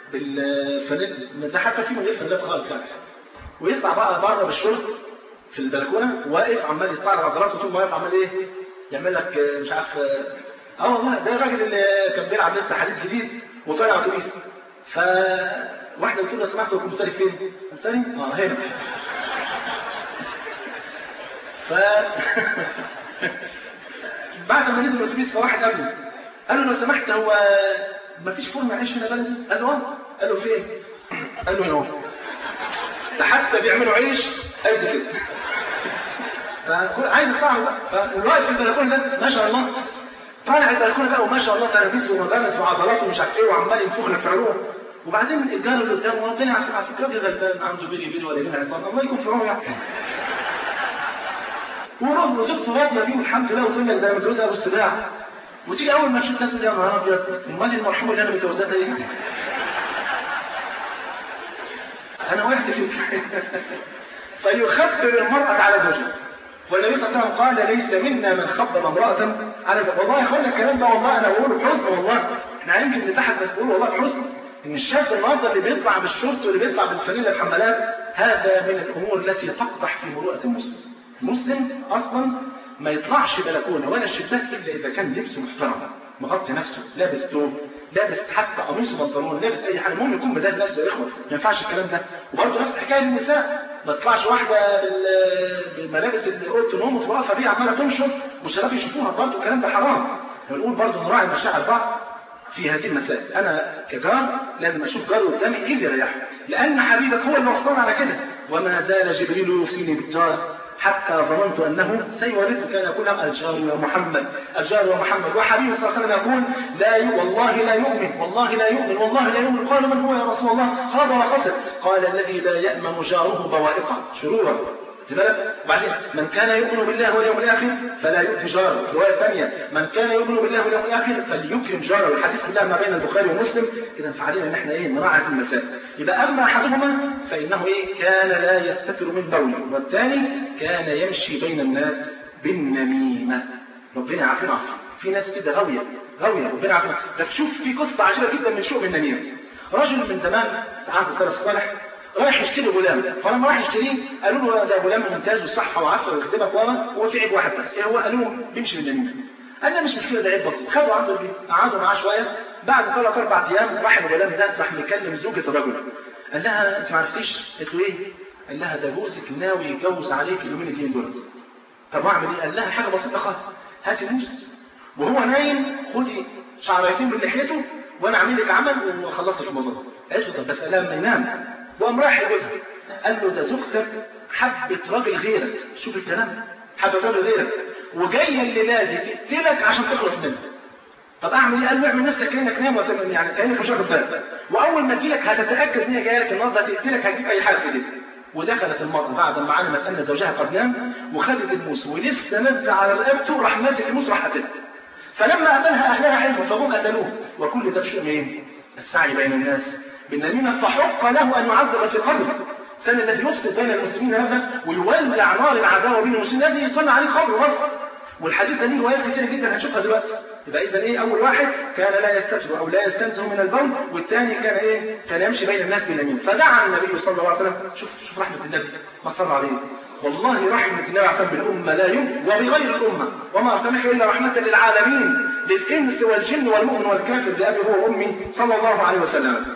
بالفانيل ده حتى في من غير فانيلات خالص يعني ويطلع بقى بره بالشورت في البلكونه واقف عمال يستعرض عضلاته طول ما واقف عمال ايه يعمل لك مش عارف اه والله زي الراجل اللي كان بيلعب لسه حديد جديد وطالع اتوبيس فواحده بتقول لو سمحت هو الكمبيوتر فين؟ الثاني؟ اه هنا ف بعد ما نزل الاتوبيس فواحد قابله قال له لو سمحت هو ما فيش فرن عيش هنا بلدي؟ قال له اه قال له فين؟ قال له هنا ده حتى بيعملوا عيش قد كده فعايز يطلع بقى فالواقف في البلكونه ده ما شاء الله طالع البلكونه بقى وما شاء الله ترابيز ومدارس وعضلات ومش عارف ايه وعمال ينفخ لك في عروق وبعدين الجار اللي قدامه ربنا يعافيك على فكره غلبان عنده بيلي بيلي ولا يجيب عصام الله يكون في عونه يعني ورغم وزوجته راضيه بيه والحمد لله وتقول لك ده انا متجوزها ابو السباع وتيجي اول ما تشوف تقول يا نهار ابيض امال المرحومه اللي انا متجوزها ايه؟ انا وقعت في فيخبر المرأة على زوجها والنبي صلى الله عليه وسلم قال ليس منا من خبر امرأة على زوجها والله يا اخوانا الكلام ده والله انا بقوله بحزن والله احنا يمكن نتحدث بس بقول والله بحزن ان الشاب النهارده اللي بيطلع بالشورت واللي بيطلع بالفانيلا الحمالات هذا من الامور التي تقدح في مروءة المسلم المسلم اصلا ما يطلعش بلكونه ولا شباك الا اذا كان لبسه محترم مغطي نفسه لابس توب لابس حتى قميص وبنطلون لابس اي حاجه المهم يكون مداد نفسه يا اخوه ما ينفعش الكلام ده وبرضه نفس حكايه النساء ما تطلعش واحده بالملابس اللي اوضه النوم وتوقف بيها عماله تنشر والشباب يشوفوها برضه الكلام ده حرام بنقول برضه نراعي مشاعر بعض في هذه المسائل انا كجار لازم اشوف جار قدامي ايه اللي يريحني لان حبيبك هو اللي وصلنا على كده وما زال جبريل يوصيني بالجار حتى ظننت انه سيورث كان يقول الجار يا محمد الجار يا محمد وحبيبي صلى الله عليه وسلم يقول لا ي... والله لا يؤمن والله لا يؤمن والله لا يؤمن قال من هو يا رسول الله خاب وخسر قال الذي لا يامن جاره بوائقه شرورا وبعدين من كان يؤمن بالله واليوم الاخر فلا يؤذي جاره في روايه ثانيه من كان يؤمن بالله واليوم الاخر فليكرم جاره الحديث كلها ما بين البخاري ومسلم اذا فعلينا ان احنا ايه نراعي هذه المسائل يبقى اما احدهما فانه ايه كان لا يستتر من بوله والثاني كان يمشي بين الناس بالنميمه ربنا يعافينا عافيه في ناس كده غاويه غاويه ربنا يعافينا ده شوف في قصه عجيبه جدا من شؤم النميمه رجل من زمان عهد السلف الصالح رايح يشتري غلام فلما راح يشتريه قالوا له ده غلام ممتاز وصحه وعافيه ويخدمك ورا هو في عيب واحد بس ايه هو قالوا له بيمشي بالنميمه قال لا مش مشكله ده عيب بسيط خدوا عنده البيت قعدوا معاه شويه بعد ثلاث اربع ايام راح الغلام ده راح مكلم زوجة الرجل قال لها انت ما عرفتيش قالت له ايه؟ قال لها ده جوزك ناوي يتجوز عليك اليومين الجايين دول طب اعمل ايه؟ قال لها حاجه بسيطه خالص هاتي موس وهو نايم خدي شعريتين من لحيته وانا اعمل لك عمل وخلصت الموضوع قالت له طب بس قالها لما ينام وقام رايح لجوزها قال له ده زوجتك حبت راجل غيرك شوف الكلام حبت راجل غيرك وجايه الليله دي تقتلك عشان تخلص منه طب اعمل ايه؟ قال له اعمل نفسك كانك نايم وتم يعني كانك مش واخد بالك واول ما تجيلك هتتاكد ان هي جايه لك النهارده هتقتلك هتجيب اي حاجه في ايديك ودخلت المرأة بعد ما علمت أن زوجها قد نام وخدت الموس ولسه نزل على رقبته راح ماسك الموس راح قتلها فلما أتاها أهلها علم فهم قتلوه وكل ده بشؤم إيه؟ السعي بين الناس بالنميمة فحق له أن يعذب في قبره سنة الذي يفسد بين المسلمين هذا ويولع نار العداوة بين المسلمين لازم يصنع عليه قبر برضه والحديث ده ليه روايات كتير جدا هنشوفها دلوقتي يبقى اذا ايه اول واحد كان لا يستتر او لا يستنزه من البول والثاني كان ايه كان يمشي بين الناس باليمين فدعا النبي صلى الله عليه وسلم شوف شوف رحمه النبي ما صلى عليه والله رحمة النبي عليه الصلاة بالأمة لا يمكن وبغير الأمة وما أرسلناك إلا رحمة للعالمين للإنس والجن والمؤمن والكافر لأبي هو وأمي صلى الله عليه وسلم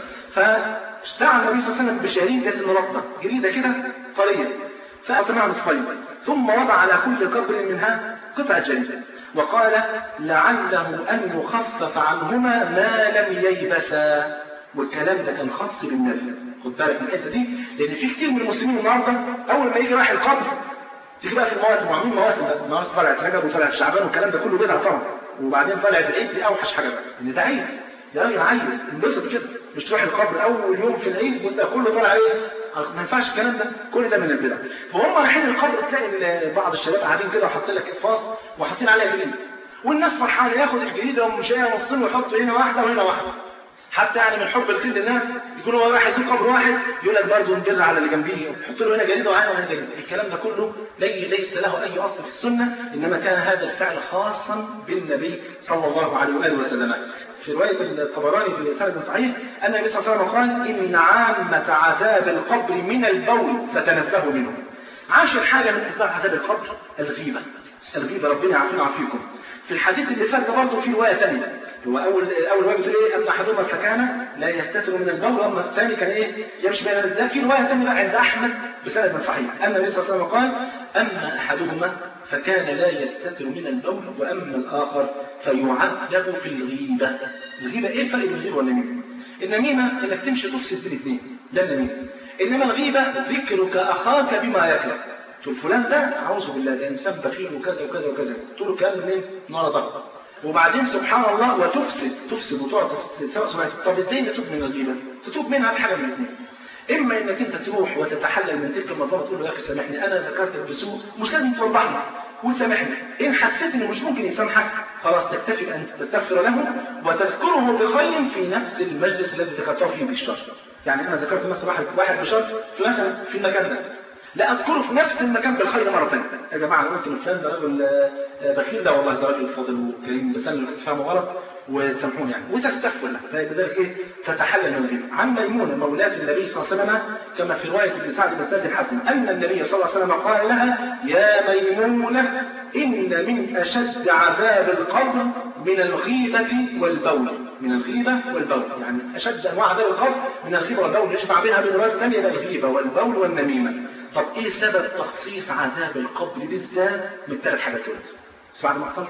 فاشتعل النبي صلى الله عليه وسلم بجريدة رطبة جريدة كده طرية فأصنعها من الصيد ثم وضع على كل قبر منها قطعة جريدة وقال لعله أن يخفف عنهما ما لم ييبسا والكلام ده كان خاص بالنبي خد بالك من الحته دي لان في كتير من المسلمين النهارده اول ما يجي رايح القبر تيجي بقى في المواسم وعاملين مواسم بقى مواسم طلعت رجب وطلعت شعبان والكلام ده كله بدعه طبعا وبعدين طلعت العيد دي اوحش حاجه بقى ان ده عيد يا راجل عيد انبسط كده مش تروح القبر اول يوم في العيد بص كله طالع ايه ما ينفعش الكلام ده كل ده من البدع فهم رايحين القبر تلاقي بعض الشباب قاعدين كده وحاطين لك اقفاص وحاطين عليها جريد والناس فرحانه ياخد الجريده ومشايه نصين ويحطوا هنا واحده وهنا واحده حتى يعني من حب الخير للناس يكون هو رايح يزور قبر واحد يقول لك برضه نجر على اللي جنبيه يحط له هنا جريده وهنا وهنا جريده الكلام ده كله لي ليس له اي اصل في السنه انما كان هذا الفعل خاصا بالنبي صلى الله عليه واله وسلم في رواية الطبراني في سند صحيح أن النبي صلى الله عليه وسلم قال إن عامة عذاب القبر من البول فتنزهوا منه. عاشر حاجة من أسباب عذاب القبر الغيبة. الغيبة ربنا يعافينا ويعافيكم. في الحديث اللي فات ده برضه في رواية ثانية. هو أول أول رواية بتقول إيه؟ أما أحدهما فكان لا يستتر من البول وأما الثاني كان إيه؟ يمشي بين ده في رواية ثانية بقى عند أحمد بسند صحيح. أن النبي صلى الله عليه وسلم قال أما أحدهما فكان لا يستتر من البول وأما الآخر فيعذب في الغيبة الغيبة إيه الفرق بين الغيبة والنميمة؟ النميمة إنك تمشي تفسد بين الاثنين ده النميمة إنما الغيبة ذكرك أخاك بما يكره تقول فلان ده أعوذ بالله ده إنسان بخيل وكذا وكذا وكذا تقول له كلام منين؟ من ورا ظهره وبعدين سبحان الله وتفسد تفسد وتقعد سواء سمعت طب ازاي نتوب من الغيبه؟ تتوب منها بحاجه من الاثنين اما انك انت تروح وتتحلل من تلك المظلمه تقول له يا اخي سامحني انا ذكرتك بسوء مش لازم توضحني وسامحني ان حسيت انه مش ممكن يسامحك خلاص تكتفي ان تستغفر له وتذكره بخير في نفس المجلس الذي ذكرته فيه بالشر يعني انا ذكرت مثلا واحد واحد بشر في مثلا في المكان ده لا اذكره في نفس المكان بالخير مره ثانيه يا جماعه انا قلت ان فلان ده راجل بخيل ده والله ده راجل فاضل وكريم بس انا اللي كنت فاهمه غلط وتسامحوني يعني وتستغفر له فبذلك ايه تتحلل من الغيبه عن ميمونه مولاة النبي صلى الله عليه وسلم كما في روايه ابن سعد بن سعد الحسن ان النبي صلى الله عليه وسلم قال لها يا ميمونه ان من اشد عذاب القبر من الغيبه والبول من الغيبة والبول يعني أشد أنواع عذاب القبر من الغيبة والبول يجمع بينها بين روايات ثانية الغيبة والبول والنميمة طب إيه سبب تخصيص عذاب القبر بالذات من ثلاث حاجات دول بس بعد ما حصل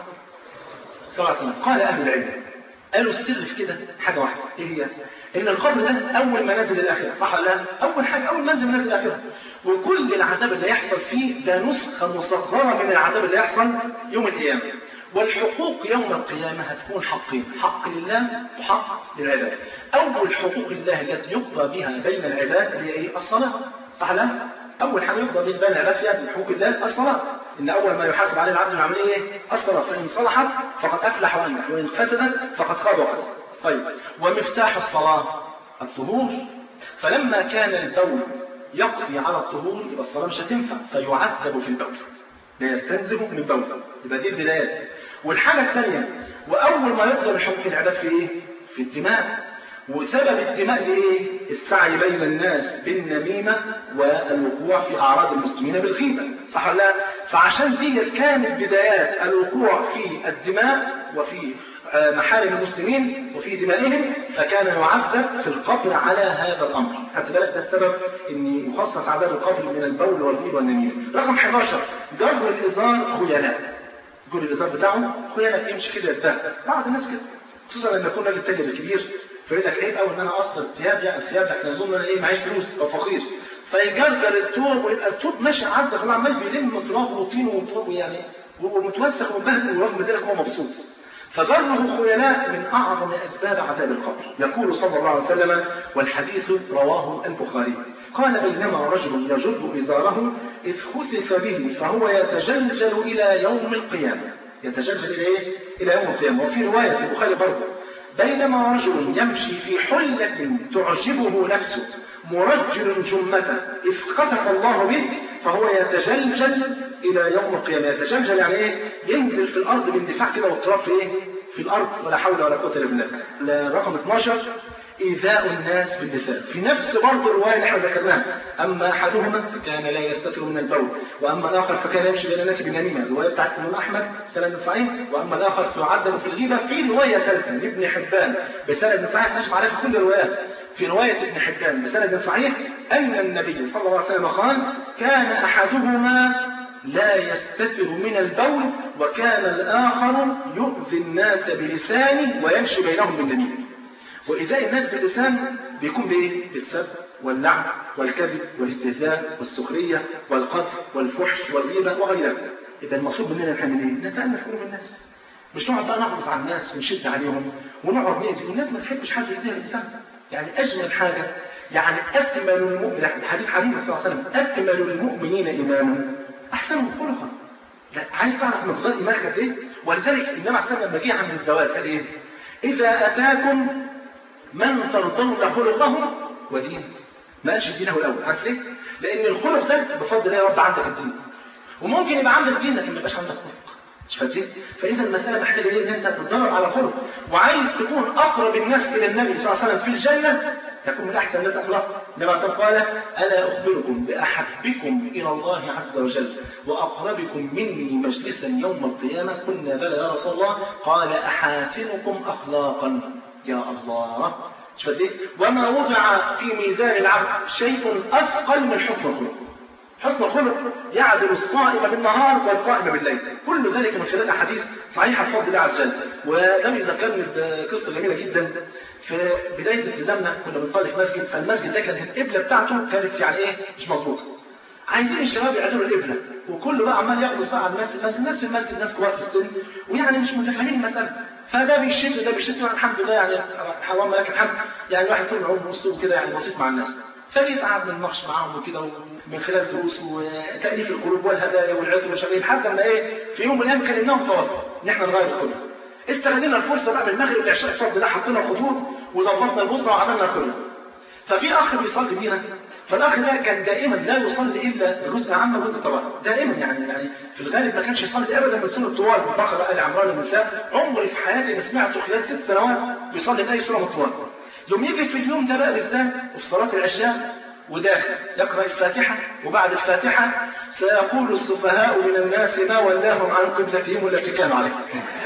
صلى الله عليه وسلم قال أهل العلم قالوا السر في كده حاجة واحدة إيه هي؟ إن القبر ده أول منازل الآخرة صح ولا لا؟ أول حاجة أول منزل منازل الآخرة وكل العذاب اللي يحصل فيه ده نسخة مصغرة من العذاب اللي يحصل يوم القيامة والحقوق يوم القيامة هتكون حقين حق لله وحق للعباد أول حقوق الله التي يقضى بها بين العباد هي إيه؟ الصلاة صح لا؟ أول حاجة يقضى بين العباد فيها من حقوق الله الصلاة إن أول ما يحاسب عليه العبد من عمله إيه؟ الصلاة فإن صلحت فقد أفلح وأنجح وإن فسدت فقد خاب وخسر طيب ومفتاح الصلاة الطهور فلما كان البول يقضي على الطهور يبقى الصلاة مش هتنفع فيعذب في البول لا يستنزف من البول يبقى دي البدايات والحاجة الثانية وأول ما يقدر حكم العباد في إيه؟ في الدماء وسبب الدماء دي إيه؟ السعي بين الناس بالنميمة والوقوع في أعراض المسلمين بالغيبة صح ولا لا؟ فعشان دي كانت بدايات الوقوع في الدماء وفي محارم المسلمين وفي دمائهم فكان يعذب في القبر على هذا الامر خدت بالك ده السبب ان يخصص عذاب القبر من البول والغيب والنميمه رقم 11 جر الازار خيلاء جر الازار بتاعه خيلاء يمشي كده يتبهدل بعض الناس كده خصوصا لما يكون راجل تاجر كبير فيقول لك عيب قوي ان انا اقصر الثياب يعني الثياب لكن اظن انا ايه معيش فلوس او فقير فيجرجر الثوب ويبقى الثوب ماشي عزه خلاص عمال بيلم تراب وطين وتراب يعني ومتوسخ ومبهدل ورغم ذلك هو مبسوط فجره خيلاء من أعظم أسباب عذاب القبر يقول صلى الله عليه وسلم والحديث رواه البخاري قال بينما رجل يجر إزاره إذ خسف به فهو يتجلجل إلى يوم القيامة يتجلجل إلى إيه؟ إلى يوم القيامة وفي رواية في البخاري برضه بينما رجل يمشي في حلة تعجبه نفسه مرجل جمته إذ خسف الله به فهو يتجلجل إلى يوم القيامة يتجلجل يعني إيه؟ ينزل في الأرض باندفاع كده والتراب في إيه؟ في الأرض ولا حول ولا قوة إلا بالله. رقم 12 إيذاء الناس بالنساء في نفس برضه الرواية اللي احنا ذكرناها أما أحدهما فكان لا يستتر من البول وأما الآخر فكان يمشي بين الناس بالنميمة الرواية بتاعت الإمام أحمد سند صحيح وأما الآخر فيعذب في الغيبة في رواية ثالثة لابن حبان بسند صحيح نجمع عليها في كل الروايات في رواية ابن حبان بسند صحيح أن النبي صلى الله عليه وسلم قال كان أحدهما لا يستتر من البول وكان الآخر يؤذي الناس بلسانه ويمشي بينهم بالنميمة وإزاء الناس باللسان بيكون بإيه؟ بالسب واللعن والكذب والاستهزاء والسخرية والقذف والفحش والغيبة وغيرها إذا المطلوب مننا نعمل إيه؟ نتألف قلوب الناس مش نقعد بقى نحرص على الناس ونشد عليهم ونقعد نأذي والناس ما تحبش حد يأذيها الإنسان يعني أجمل حاجة يعني أكمل المؤمن حديث حبيب صلى الله عليه وسلم أكمل المؤمنين إيمانا أحسنهم خلقا لا عايز تعرف مقدار إيمانك قد إيه؟ ولذلك النبي عليه الصلاة والسلام لما جه عند الزواج قال إيه؟ إذا أتاكم من ترضون خلقه ودينه ما قالش دينه الأول عارف ليه؟ لأن الخلق ده بفضل الله يا رب عندك الدين وممكن يبقى عندك دين لكن ما يبقاش عندك خلق مش فاهم فإذا المسألة محتاجة إيه؟ إن أنت تدور على خلق وعايز تكون أقرب الناس إلى النبي صلى الله عليه وسلم في الجنة تكون من أحسن الناس أخلاقا النبي عليه قال ألا أخبركم بأحبكم إلى الله عز وجل وأقربكم مني مجلسا يوم القيامة قلنا بلى يا رسول الله قال أحاسنكم أخلاقا يا الله شوف ايه وما وضع في ميزان العبد شيء اثقل من حسن الخلق حسن الخلق يعدل الصائم بالنهار والقائم بالليل كل ذلك من خلال احاديث صحيحه بفضل الله عز وجل ولم يذكرني بقصه جميله جدا في بدايه التزامنا كنا بنصلي في مسجد فالمسجد ده كانت القبله بتاعته كانت يعني ايه مش مظبوطه عايزين الشباب يعدلوا القبله وكله بقى عمال يغلط بقى على الناس الناس الناس في المسجد ناس كبار في السن ويعني مش متفاهمين المساله فده بيشد ده بيشد الحمد لله يعني اللهم لك الحمد يعني الواحد طول عمره مسلم كده يعني بسيط مع الناس فيتعب من النقش معاهم وكده ومن خلال دروس وتأليف القلوب والهدايا والعطر والشغل لحد ما ايه في يوم من الايام كلمناهم توافق ان احنا نغير الكل استغلنا الفرصه بقى من المغرب والعشاء الفرد ده حطينا خطوط وظبطنا البصره وعملنا كله ففي اخ بيصلي بينا فالاخ ده كان دائما لا يصلي الا الجزء عامه والجزء طبعا دائما يعني يعني في الغالب ما كانش يصلي ابدا من سنه الطوال من بقره ال عمران النساء عمري في حياتي ما سمعته خلال ست سنوات بيصلي باي سوره من الطوال يوم يجي في اليوم ده بقى بالذات وفي صلاه العشاء وداخل يقرأ الفاتحة وبعد الفاتحة سيقول السفهاء من الناس ما ولاهم عن قبلتهم التي كانوا عليها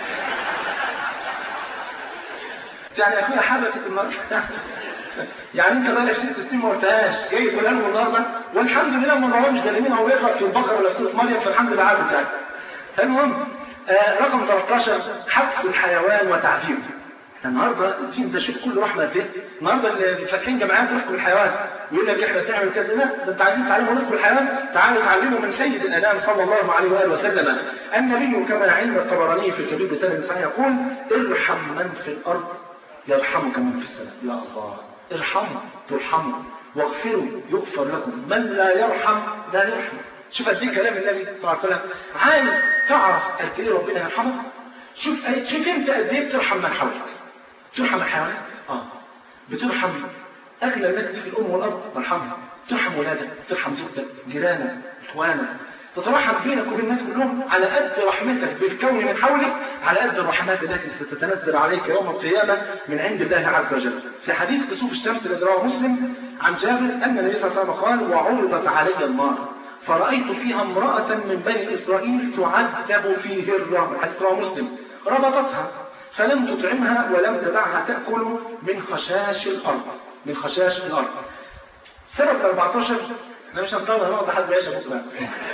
يعني يا اخويا حركت النهارده يعني انت بقالك ست سنين ما قلتهاش جاي تقول لهم النهارده والحمد لله ما مش ظالمين هو بيقرا في البقره ولا سوره مريم فالحمد لله عارف يعني المهم آه رقم 13 حبس الحيوان وتعذيبه النهارده الدين ده شوف كل رحمه قد ايه النهارده اللي فاتحين جامعات رفق الحيوان ويقول لك احنا بنعمل كذا لا ده انت عايزين تعلموا رفق الحيوان تعالوا تعلموا من سيد الانام صلى الله عليه واله وسلم النبي كما عند الطبراني في الكبير بسند صحيح يقول ارحم من في الارض يرحمك من في السماء يا الله ارحموا ترحموا واغفروا يغفر لكم من لا يرحم لا يرحم شوف قد ايه كلام النبي صلى الله عليه وسلم عايز تعرف قد ايه ربنا يرحمك شوف شوف انت قد ايه بترحم من حولك ترحم الحيوانات اه بترحم اغلى الناس دي في الام والاب ترحمها ترحم ولادك ترحم زوجتك جيرانك اخوانك تترحم بينك وبين الناس كلهم على قد رحمتك بالكون من حولك على قد الرحمات التي ستتنزل عليك يوم القيامة من عند الله عز وجل في حديث كسوف الشمس الذي رواه مسلم عن جابر أن النبي صلى الله عليه وسلم قال وعرضت علي النار فرأيت فيها امرأة من بني إسرائيل تعذب في هرة حديث رواه مسلم ربطتها فلم تطعمها ولم تدعها تأكل من خشاش الأرض من خشاش الأرض سبب 14 احنا مش هنطول هنقعد لحد ما يشرب بكره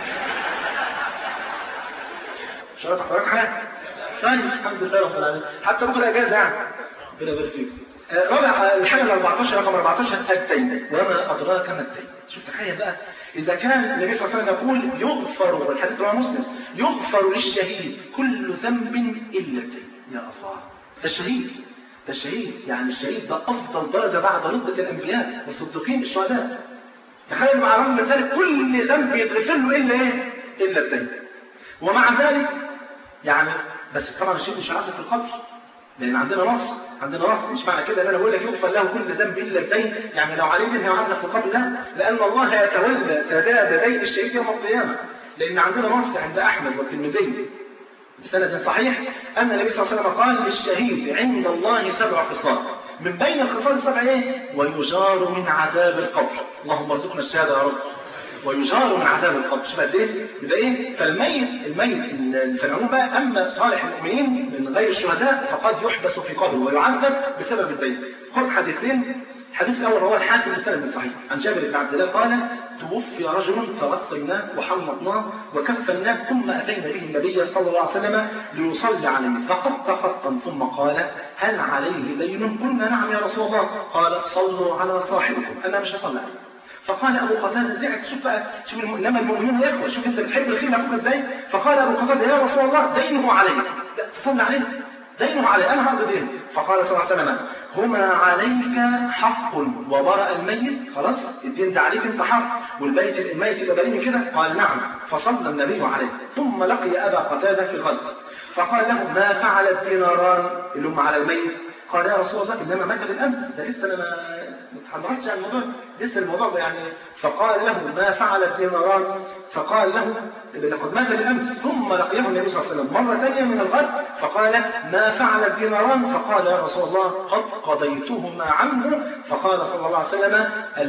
شرط حضرتك حاجه طيب الحمد لله رب العالمين حتى بكره اجازه يعني ربنا يبارك فيك رابع الحاجه ال 14 رقم 14 التين وما ادراك ما التين شوف تخيل بقى اذا كان النبي صلى الله عليه وسلم يقول يغفر والحديث رواه مسلم يغفر للشهيد كل ذنب الا التين يا الله ده الشهيد ده الشهيد يعني الشهيد ده افضل درجه بعد رتبه الانبياء والصديقين الشهداء تخيل مع رغم ذلك كل ذنب يتغفر له الا ايه؟ الا الدين. ومع ذلك يعني بس طبعا الشيء مش عارف في القبر لان عندنا نص عندنا نص مش معنى كده ان انا بقول لك يغفر له كل ذنب الا الدين يعني لو عليه دين هيعذب في القبر لا لان الله يتولى سداد دين الشهيد يوم القيامه لان عندنا نص عند احمد والترمذي بسند صحيح ان النبي صلى الله عليه وسلم قال للشهيد عند الله سبع خصال من بين الخصال السبع ايه؟ ويجار من عذاب القبر اللهم ارزقنا الشهاده يا رب ويجار من عذاب القبر شوف قد ايه؟ يبقى ايه؟ فالميت الميت في العموم بقى اما صالح المؤمنين من غير الشهداء فقد يحبس في قبره ويعذب بسبب الدين. خذ حديثين الحديث الاول هو الحاكم بسند صحيح عن جابر بن عبد الله قال توفي رجل فغسلناه وحمضناه وكفناه ثم اتينا به النبي صلى الله عليه وسلم ليصلي عليه فقط خطا ثم قال هل عليه دين؟ قلنا نعم يا رسول الله قال صلوا على صاحبكم انا مش هصلي عليه فقال ابو قتاده زعل شوف بقى شوف انما المؤمنون يا اخوه شوف انت بتحب الخير اخوك ازاي فقال ابو قتاده يا رسول الله دينه علي لا تصلي عليه دينه علي انا هقضي دينه فقال صلى الله عليه وسلم هما عليك حق وبرأ الميت خلاص الدين ده عليك انت حق والبيت الميت يبقى بريء كده قال نعم فصلى النبي عليه ثم لقي ابا قتاده في الغد فقال له ما فعل الديناران اللي هم على الميت قال يا رسول الله انما مات بالامس ده لسه انا ما اتحركتش عن الموضوع لسه الموضوع ده يعني فقال له ما فعل الديناران فقال له لقد مات بالامس ثم لقيه النبي صلى الله عليه وسلم مره ثانيه من الغد فقال ما فعل الديناران فقال يا رسول الله قد قضيتهما عنه فقال صلى الله عليه وسلم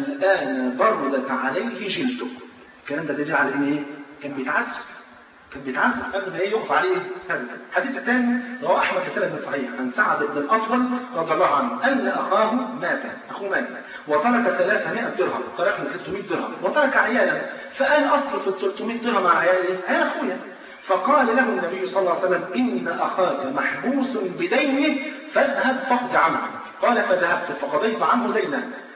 الان بردت عليه جلده الكلام ده دليل على ان ايه؟ كان بيتعذب كان بيتعذب قبل ما ايه يقف عليه كذا الحديث الثاني رواه احمد في سند صحيح عن سعد بن الاطول رضي الله عنه ان اخاه مات اخوه مات وترك 300 درهم ترك له 300 درهم وترك عيالا فقال اصرف ال 300 درهم على عيالي يا اخويا فقال له النبي صلى الله عليه وسلم ان اخاك محبوس بدينه فاذهب فاقض عنه قال فذهبت فقضيت عنه دينه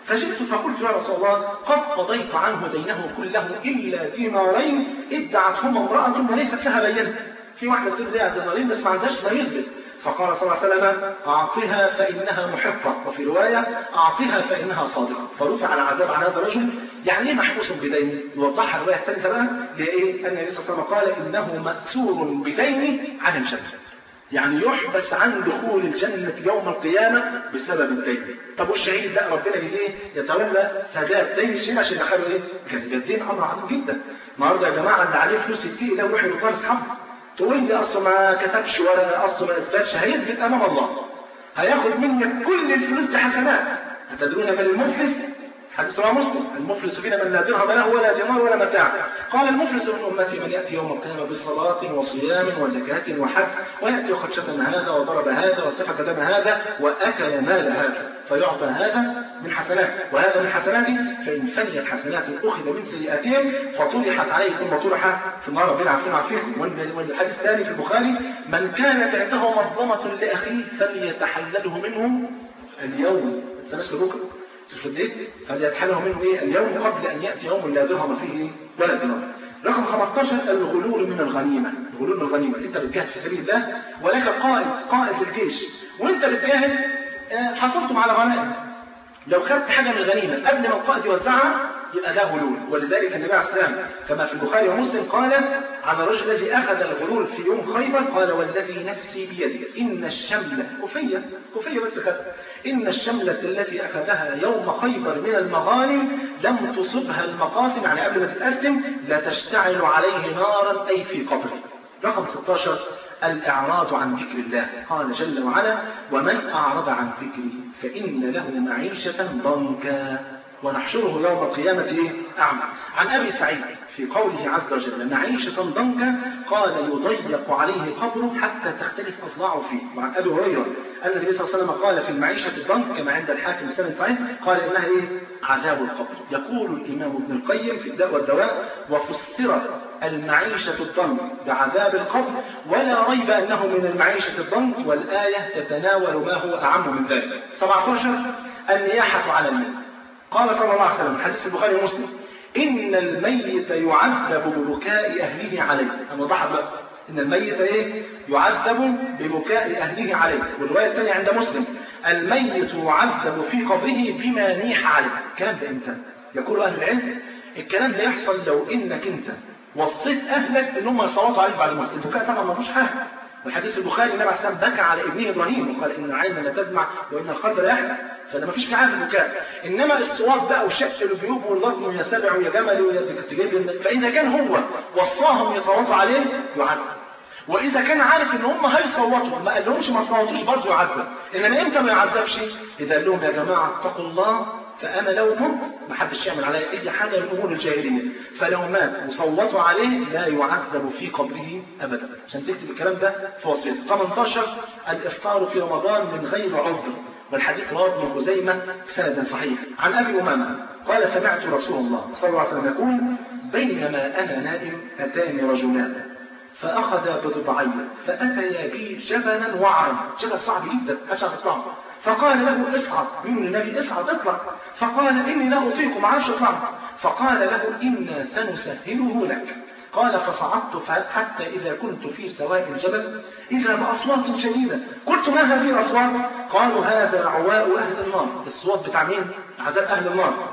فجئت فقلت يا رسول الله قد قضيت عنه دينه كله إلا دينارين ادعتهما امرأة وليست لها بينة في واحدة تقول لها دينارين بس ما عندهاش ما يثبت فقال صلى الله عليه وسلم أعطها فإنها محقة وفي رواية أعطها فإنها صادقة فرفع العذاب عن هذا الرجل يعني ايه محبوس بدينه يوضحها الرواية الثالثة بقى لإيه أن النبي صلى الله عليه وسلم قال إنه مأسور بدينه عن الجنة يعني يحبس عن دخول الجنة يوم القيامة بسبب الدين طب والشهيد لا ربنا ليه يتولى سداد دين الشهيد عشان يدخله ايه كان الدين امر عظيم جدا النهارده يا جماعه اللي عليه فلوس كتير ده يروح يطار اصحابه تقول لي اصله ما كتبش ولا اصله ما اثبتش هيثبت امام الله هياخد منك كل الفلوس دي حسنات أتدرون من المفلس حديث رواه مسلم المفلس فينا من لا درهم له ولا دينار ولا متاع قال المفلس من امتي من ياتي يوم القيامه بصلاه وصيام وزكاه وحج وياتي وقد شتم هذا وضرب هذا وسفك دم هذا واكل مال هذا فيعطى هذا من حسناته وهذا من حسناته فان فنيت حسناته اخذ من سيئاتهم فطرحت عليه ثم طرح في النار ربنا عارفين عارفين والحديث الثاني في البخاري من كانت عنده مظلمه لاخيه فليتحلله منه اليوم سنشر بكره تصدق فليتحله منه ايه اليوم قبل ان ياتي يوم لا درهم فيه ولا دينار رقم 15 الغلول من الغنيمه الغلول من الغنيمه انت بتجاهد في سبيل الله ولك قائد قائد الجيش وانت بتجاهد حصلتم على غنائم لو خدت حاجه من الغنيمه قبل ما القائد يوزعها يبقى ده غلول ولذلك النبي عليه السلام كما في البخاري ومسلم قال عن الرجل الذي اخذ الغلول في يوم خيبر قال والذي نفسي بيده ان الشمله كفيه كفيه بس خد ان الشمله التي اخذها يوم خيبر من المغانم لم تصبها المقاسم يعني قبل ما تتقسم لا تشتعل عليه نارا اي في قبره رقم 16 الإعراض عن ذكر الله قال جل وعلا ومن أعرض عن ذكري فإن له معيشة ضنكا ونحشره يوم القيامة أعمى عن أبي سعيد في قوله عز وجل معيشة ضنكا قال يضيق عليه قبره حتى تختلف أضلاعه فيه وعن أبي هريرة أن النبي صلى الله عليه وسلم قال في المعيشة الضنك كما عند الحاكم سنة صحيح قال إنها إيه؟ عذاب القبر يقول الإمام ابن القيم في الداء والدواء وفسرت المعيشة الضنك بعذاب القبر ولا ريب أنه من المعيشة الضنك والآية تتناول ما هو أعم من ذلك 17 النياحة على الميت قال صلى الله عليه وسلم حديث البخاري ومسلم إن الميت يعذب ببكاء أهله عليه أنا ضحى بقى إن الميت إيه؟ يعذب ببكاء أهله عليه والرواية الثانية عند مسلم الميت يعذب في قبره بما نيح عليه الكلام ده إمتى؟ يقول أهل العلم الكلام ده يحصل لو إنك أنت وصيت أهلك إن هم يصوتوا عليك بعد الموت البكاء طبعا ما فيهوش حاجة والحديث البخاري النبي عليه السلام بكى على ابنه ابراهيم وقال ان العين لا تدمع وان القلب لا يحزن فده ما فيش في حاجه البكاء انما الصواب بقى وشق الجيوب واللطم يا سبع ويا جمل ويا تجيب فاذا كان هو وصاهم يصوتوا عليه يعذب واذا كان عارف ان هم هيصوتوا ما قال لهمش ما تصوتوش برضه يعذب انما امتى ما يعذبش اذا قال لهم يا جماعه اتقوا الله فانا لو مت ما حدش يعمل عليا اي حاجه من امور الجاهليه فلو مات وصوتوا عليه لا يعذب في قبره ابدا عشان تكتب الكلام ده في وصيه 18 الافطار في رمضان من غير عذر والحديث رواه ابن خزيمه سندا صحيح عن ابي امامه قال سمعت رسول الله صلى الله عليه وسلم يقول بينما انا نائم اتاني رجلان فاخذا بضبعي فاتيا بي جبلا وعرا جبل صعب جدا عشان اطلعه فقال له اصعد من النبي اصعد اطلع فقال اني لا اطيق معاش اطلع فقال له انا سنسهله لك قال فصعدت حتى إذا كنت في سواء الجبل إذا بأصوات شديدة قلت ما هذه الأصوات قالوا هذا عواء أهل النار الصوات بتاع مين عذاب أهل النار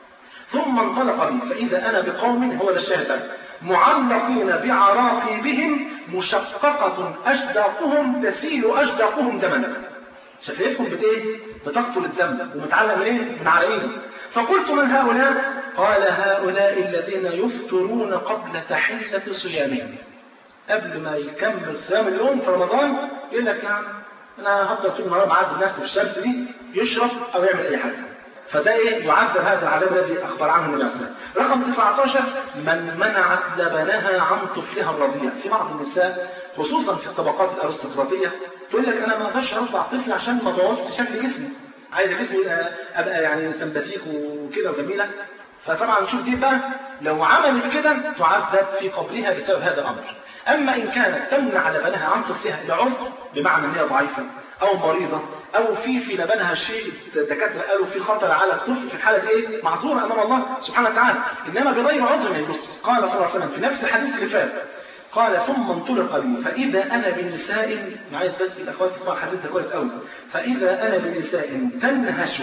ثم انطلق بي فإذا أنا بقوم هو ده الشاهد معلقين بعراقيبهم مشققة أشداقهم تسيل أشداقهم دما شفايفهم بتايه بتقتل الدم ومتعلق من ايه من عرقهم فقلت من هؤلاء قال هؤلاء الذين يفطرون قبل تحلة صيامهم قبل ما يكمل صيام اليوم في رمضان يقول لك يعني انا هفضل طول النهار معذب نفسي في الشمس دي يشرب او يعمل اي حاجه فده ايه يعذب هذا العذاب الذي اخبر عنه النبي صلى الله عليه وسلم رقم 19 من منعت لبنها عن طفلها الرضيع في بعض النساء خصوصا في الطبقات الارستقراطيه تقول لك انا ما اقدرش ارضع طفل عشان ما بوظش شكل جسمي عايز جسمي ابقى يعني سمباتيك وكده وجميله فطبعا نشوف دي بقى لو عملت كده تعذب في قبرها بسبب هذا الامر اما ان كانت تمنع لبنها عن طفلها لعذر بمعنى ان هي ضعيفه أو مريضة أو في في لبنها شيء الدكاترة قالوا في خطر على الطفل في الحالة إيه؟ معذورة أمام الله سبحانه وتعالى إنما بغير عذر ما يبص قال صلى الله عليه وسلم في نفس الحديث اللي فات قال ثم انطلق بي فإذا أنا بنساء عايز بس الأخوات تسمع الحديث ده كويس قوي فإذا أنا بنساء تنهش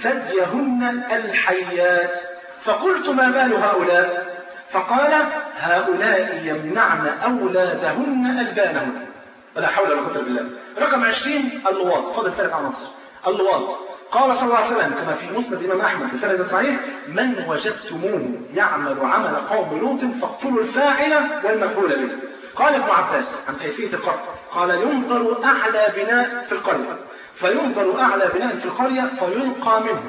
ثديهن الحيات فقلت ما بال هؤلاء فقال هؤلاء يمنعن أولادهن ألبانهن ولا حول ولا قوة بالله رقم 20 اللواط فاضل ثلاث عناصر اللواط قال صلى الله عليه وسلم كما في مسند الإمام أحمد بسند صحيح من وجدتموه يعمل عمل قوم لوط فاقتلوا الفاعل والمفعول به قال ابن عباس عن كيفية القتل قال ينظر أعلى بناء في القرية فينظر أعلى بناء في القرية فيلقى منه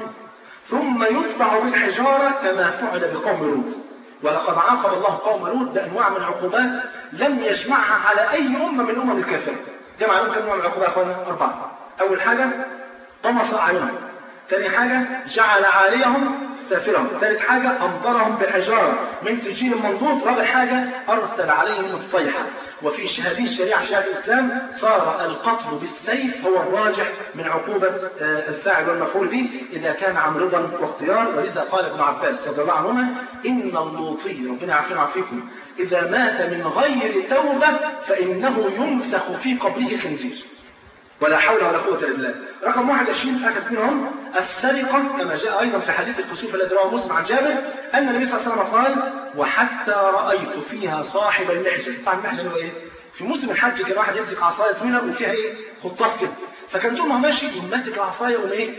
ثم يتبع بالحجارة كما فعل بقوم لوط ولقد عاقب الله قوم لوط بأنواع من العقوبات لم يجمعها على أي أمة من أمم الكافرة جمع لهم كم نوع من العقوبات يا أخوانا؟ أربعة أول حاجة طمس أعينهم ثاني حاجة جعل عاليهم سافرهم ثالث حاجة أمطرهم بحجارة من سجين منضود رابع حاجة أرسل عليهم الصيحة وفي هذه الشريعة شريعة الإسلام صار القتل بالسيف هو الراجح من عقوبة الفاعل والمفعول به إذا كان عن رضا واختيار ولذا قال ابن عباس رضي الله عنهما إن اللوطي ربنا يعافينا ويعافيكم إذا مات من غير توبة فإنه يمسخ في قبره خنزير ولا حول ولا قوة إلا بالله رقم 21 أخذ منهم السرقة كما جاء أيضا في حديث الكسوف الذي رواه مسلم عن جابر أن النبي صلى الله عليه وسلم قال وحتى رأيت فيها صاحب المحجن صاحب المحجن هو إيه؟ في موسم الحج كان واحد يمسك عصاية طويلة وفيها إيه؟ خطاف كده فكان طول ما ماشي يقوم ماسك العصاية وما إيه؟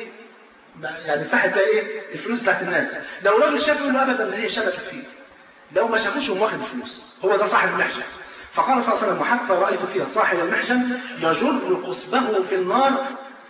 يعني ساحب بقى إيه؟ الفلوس بتاعت الناس لو راجل شاف يقول له أبدا إن هي شبكت فيه لو ما شافوش يقوم واخد الفلوس هو ده صاحب المحجن فقال صلى الله عليه وسلم وحتى رأيت فيها صاحب المحجن يجر قصبه في النار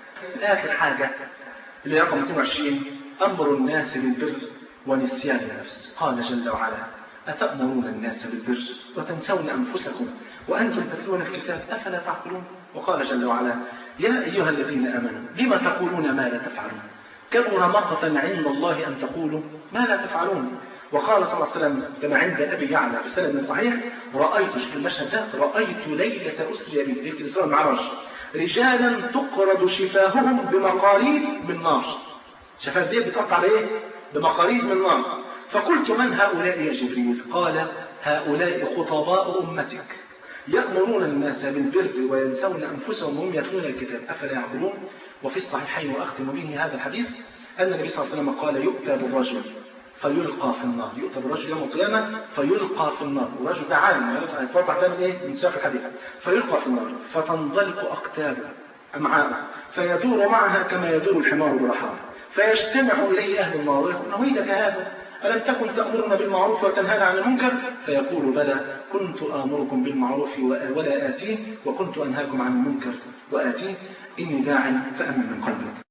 آخر حاجة اللي رقم 22 أمر الناس بالبر ونسيان النفس قال جل وعلا أتأمرون الناس بالبر وتنسون أنفسكم وأنتم تتلون الكتاب أفلا تعقلون وقال جل وعلا يا أيها الذين آمنوا لم تقولون ما لا تفعلون كبر مقتا عند الله أن تقولوا ما لا تفعلون وقال صلى الله عليه وسلم كما عند أبي يعلى بسند صحيح رأيت في المشهد ده رأيت ليلة أسري بي ليلة الإسراء المعراج رجالا تقرض شفاههم بمقاريد من نار شفاه دي بتقطع على ايه؟ بمقاريد من نار فقلت من هؤلاء يا جبريل قال هؤلاء خطباء أمتك يأمرون الناس بالبر وينسون أنفسهم وهم يتلون الكتاب أفلا يعقلون وفي الصحيحين وأختم به هذا الحديث أن النبي صلى الله عليه وسلم قال يؤتى بالرجل فيلقى في النار يؤتى بالرجل يوم القيامة فيلقى في النار والرجل ده عالم هيتوضح ده من ايه من سياق الحديث فيلقى في النار فتنضلق أقتابه أمعاءه فيدور معها كما يدور الحمار برحاه فيجتمع إليه أهل النار ويقول نهيدك هذا ألم تكن تأمرنا بالمعروف وتنهانا عن المنكر فيقول بلى كنت آمركم بالمعروف ولا آتيه وكنت أنهاكم عن المنكر وآتيه إني داع فأمن من قلبك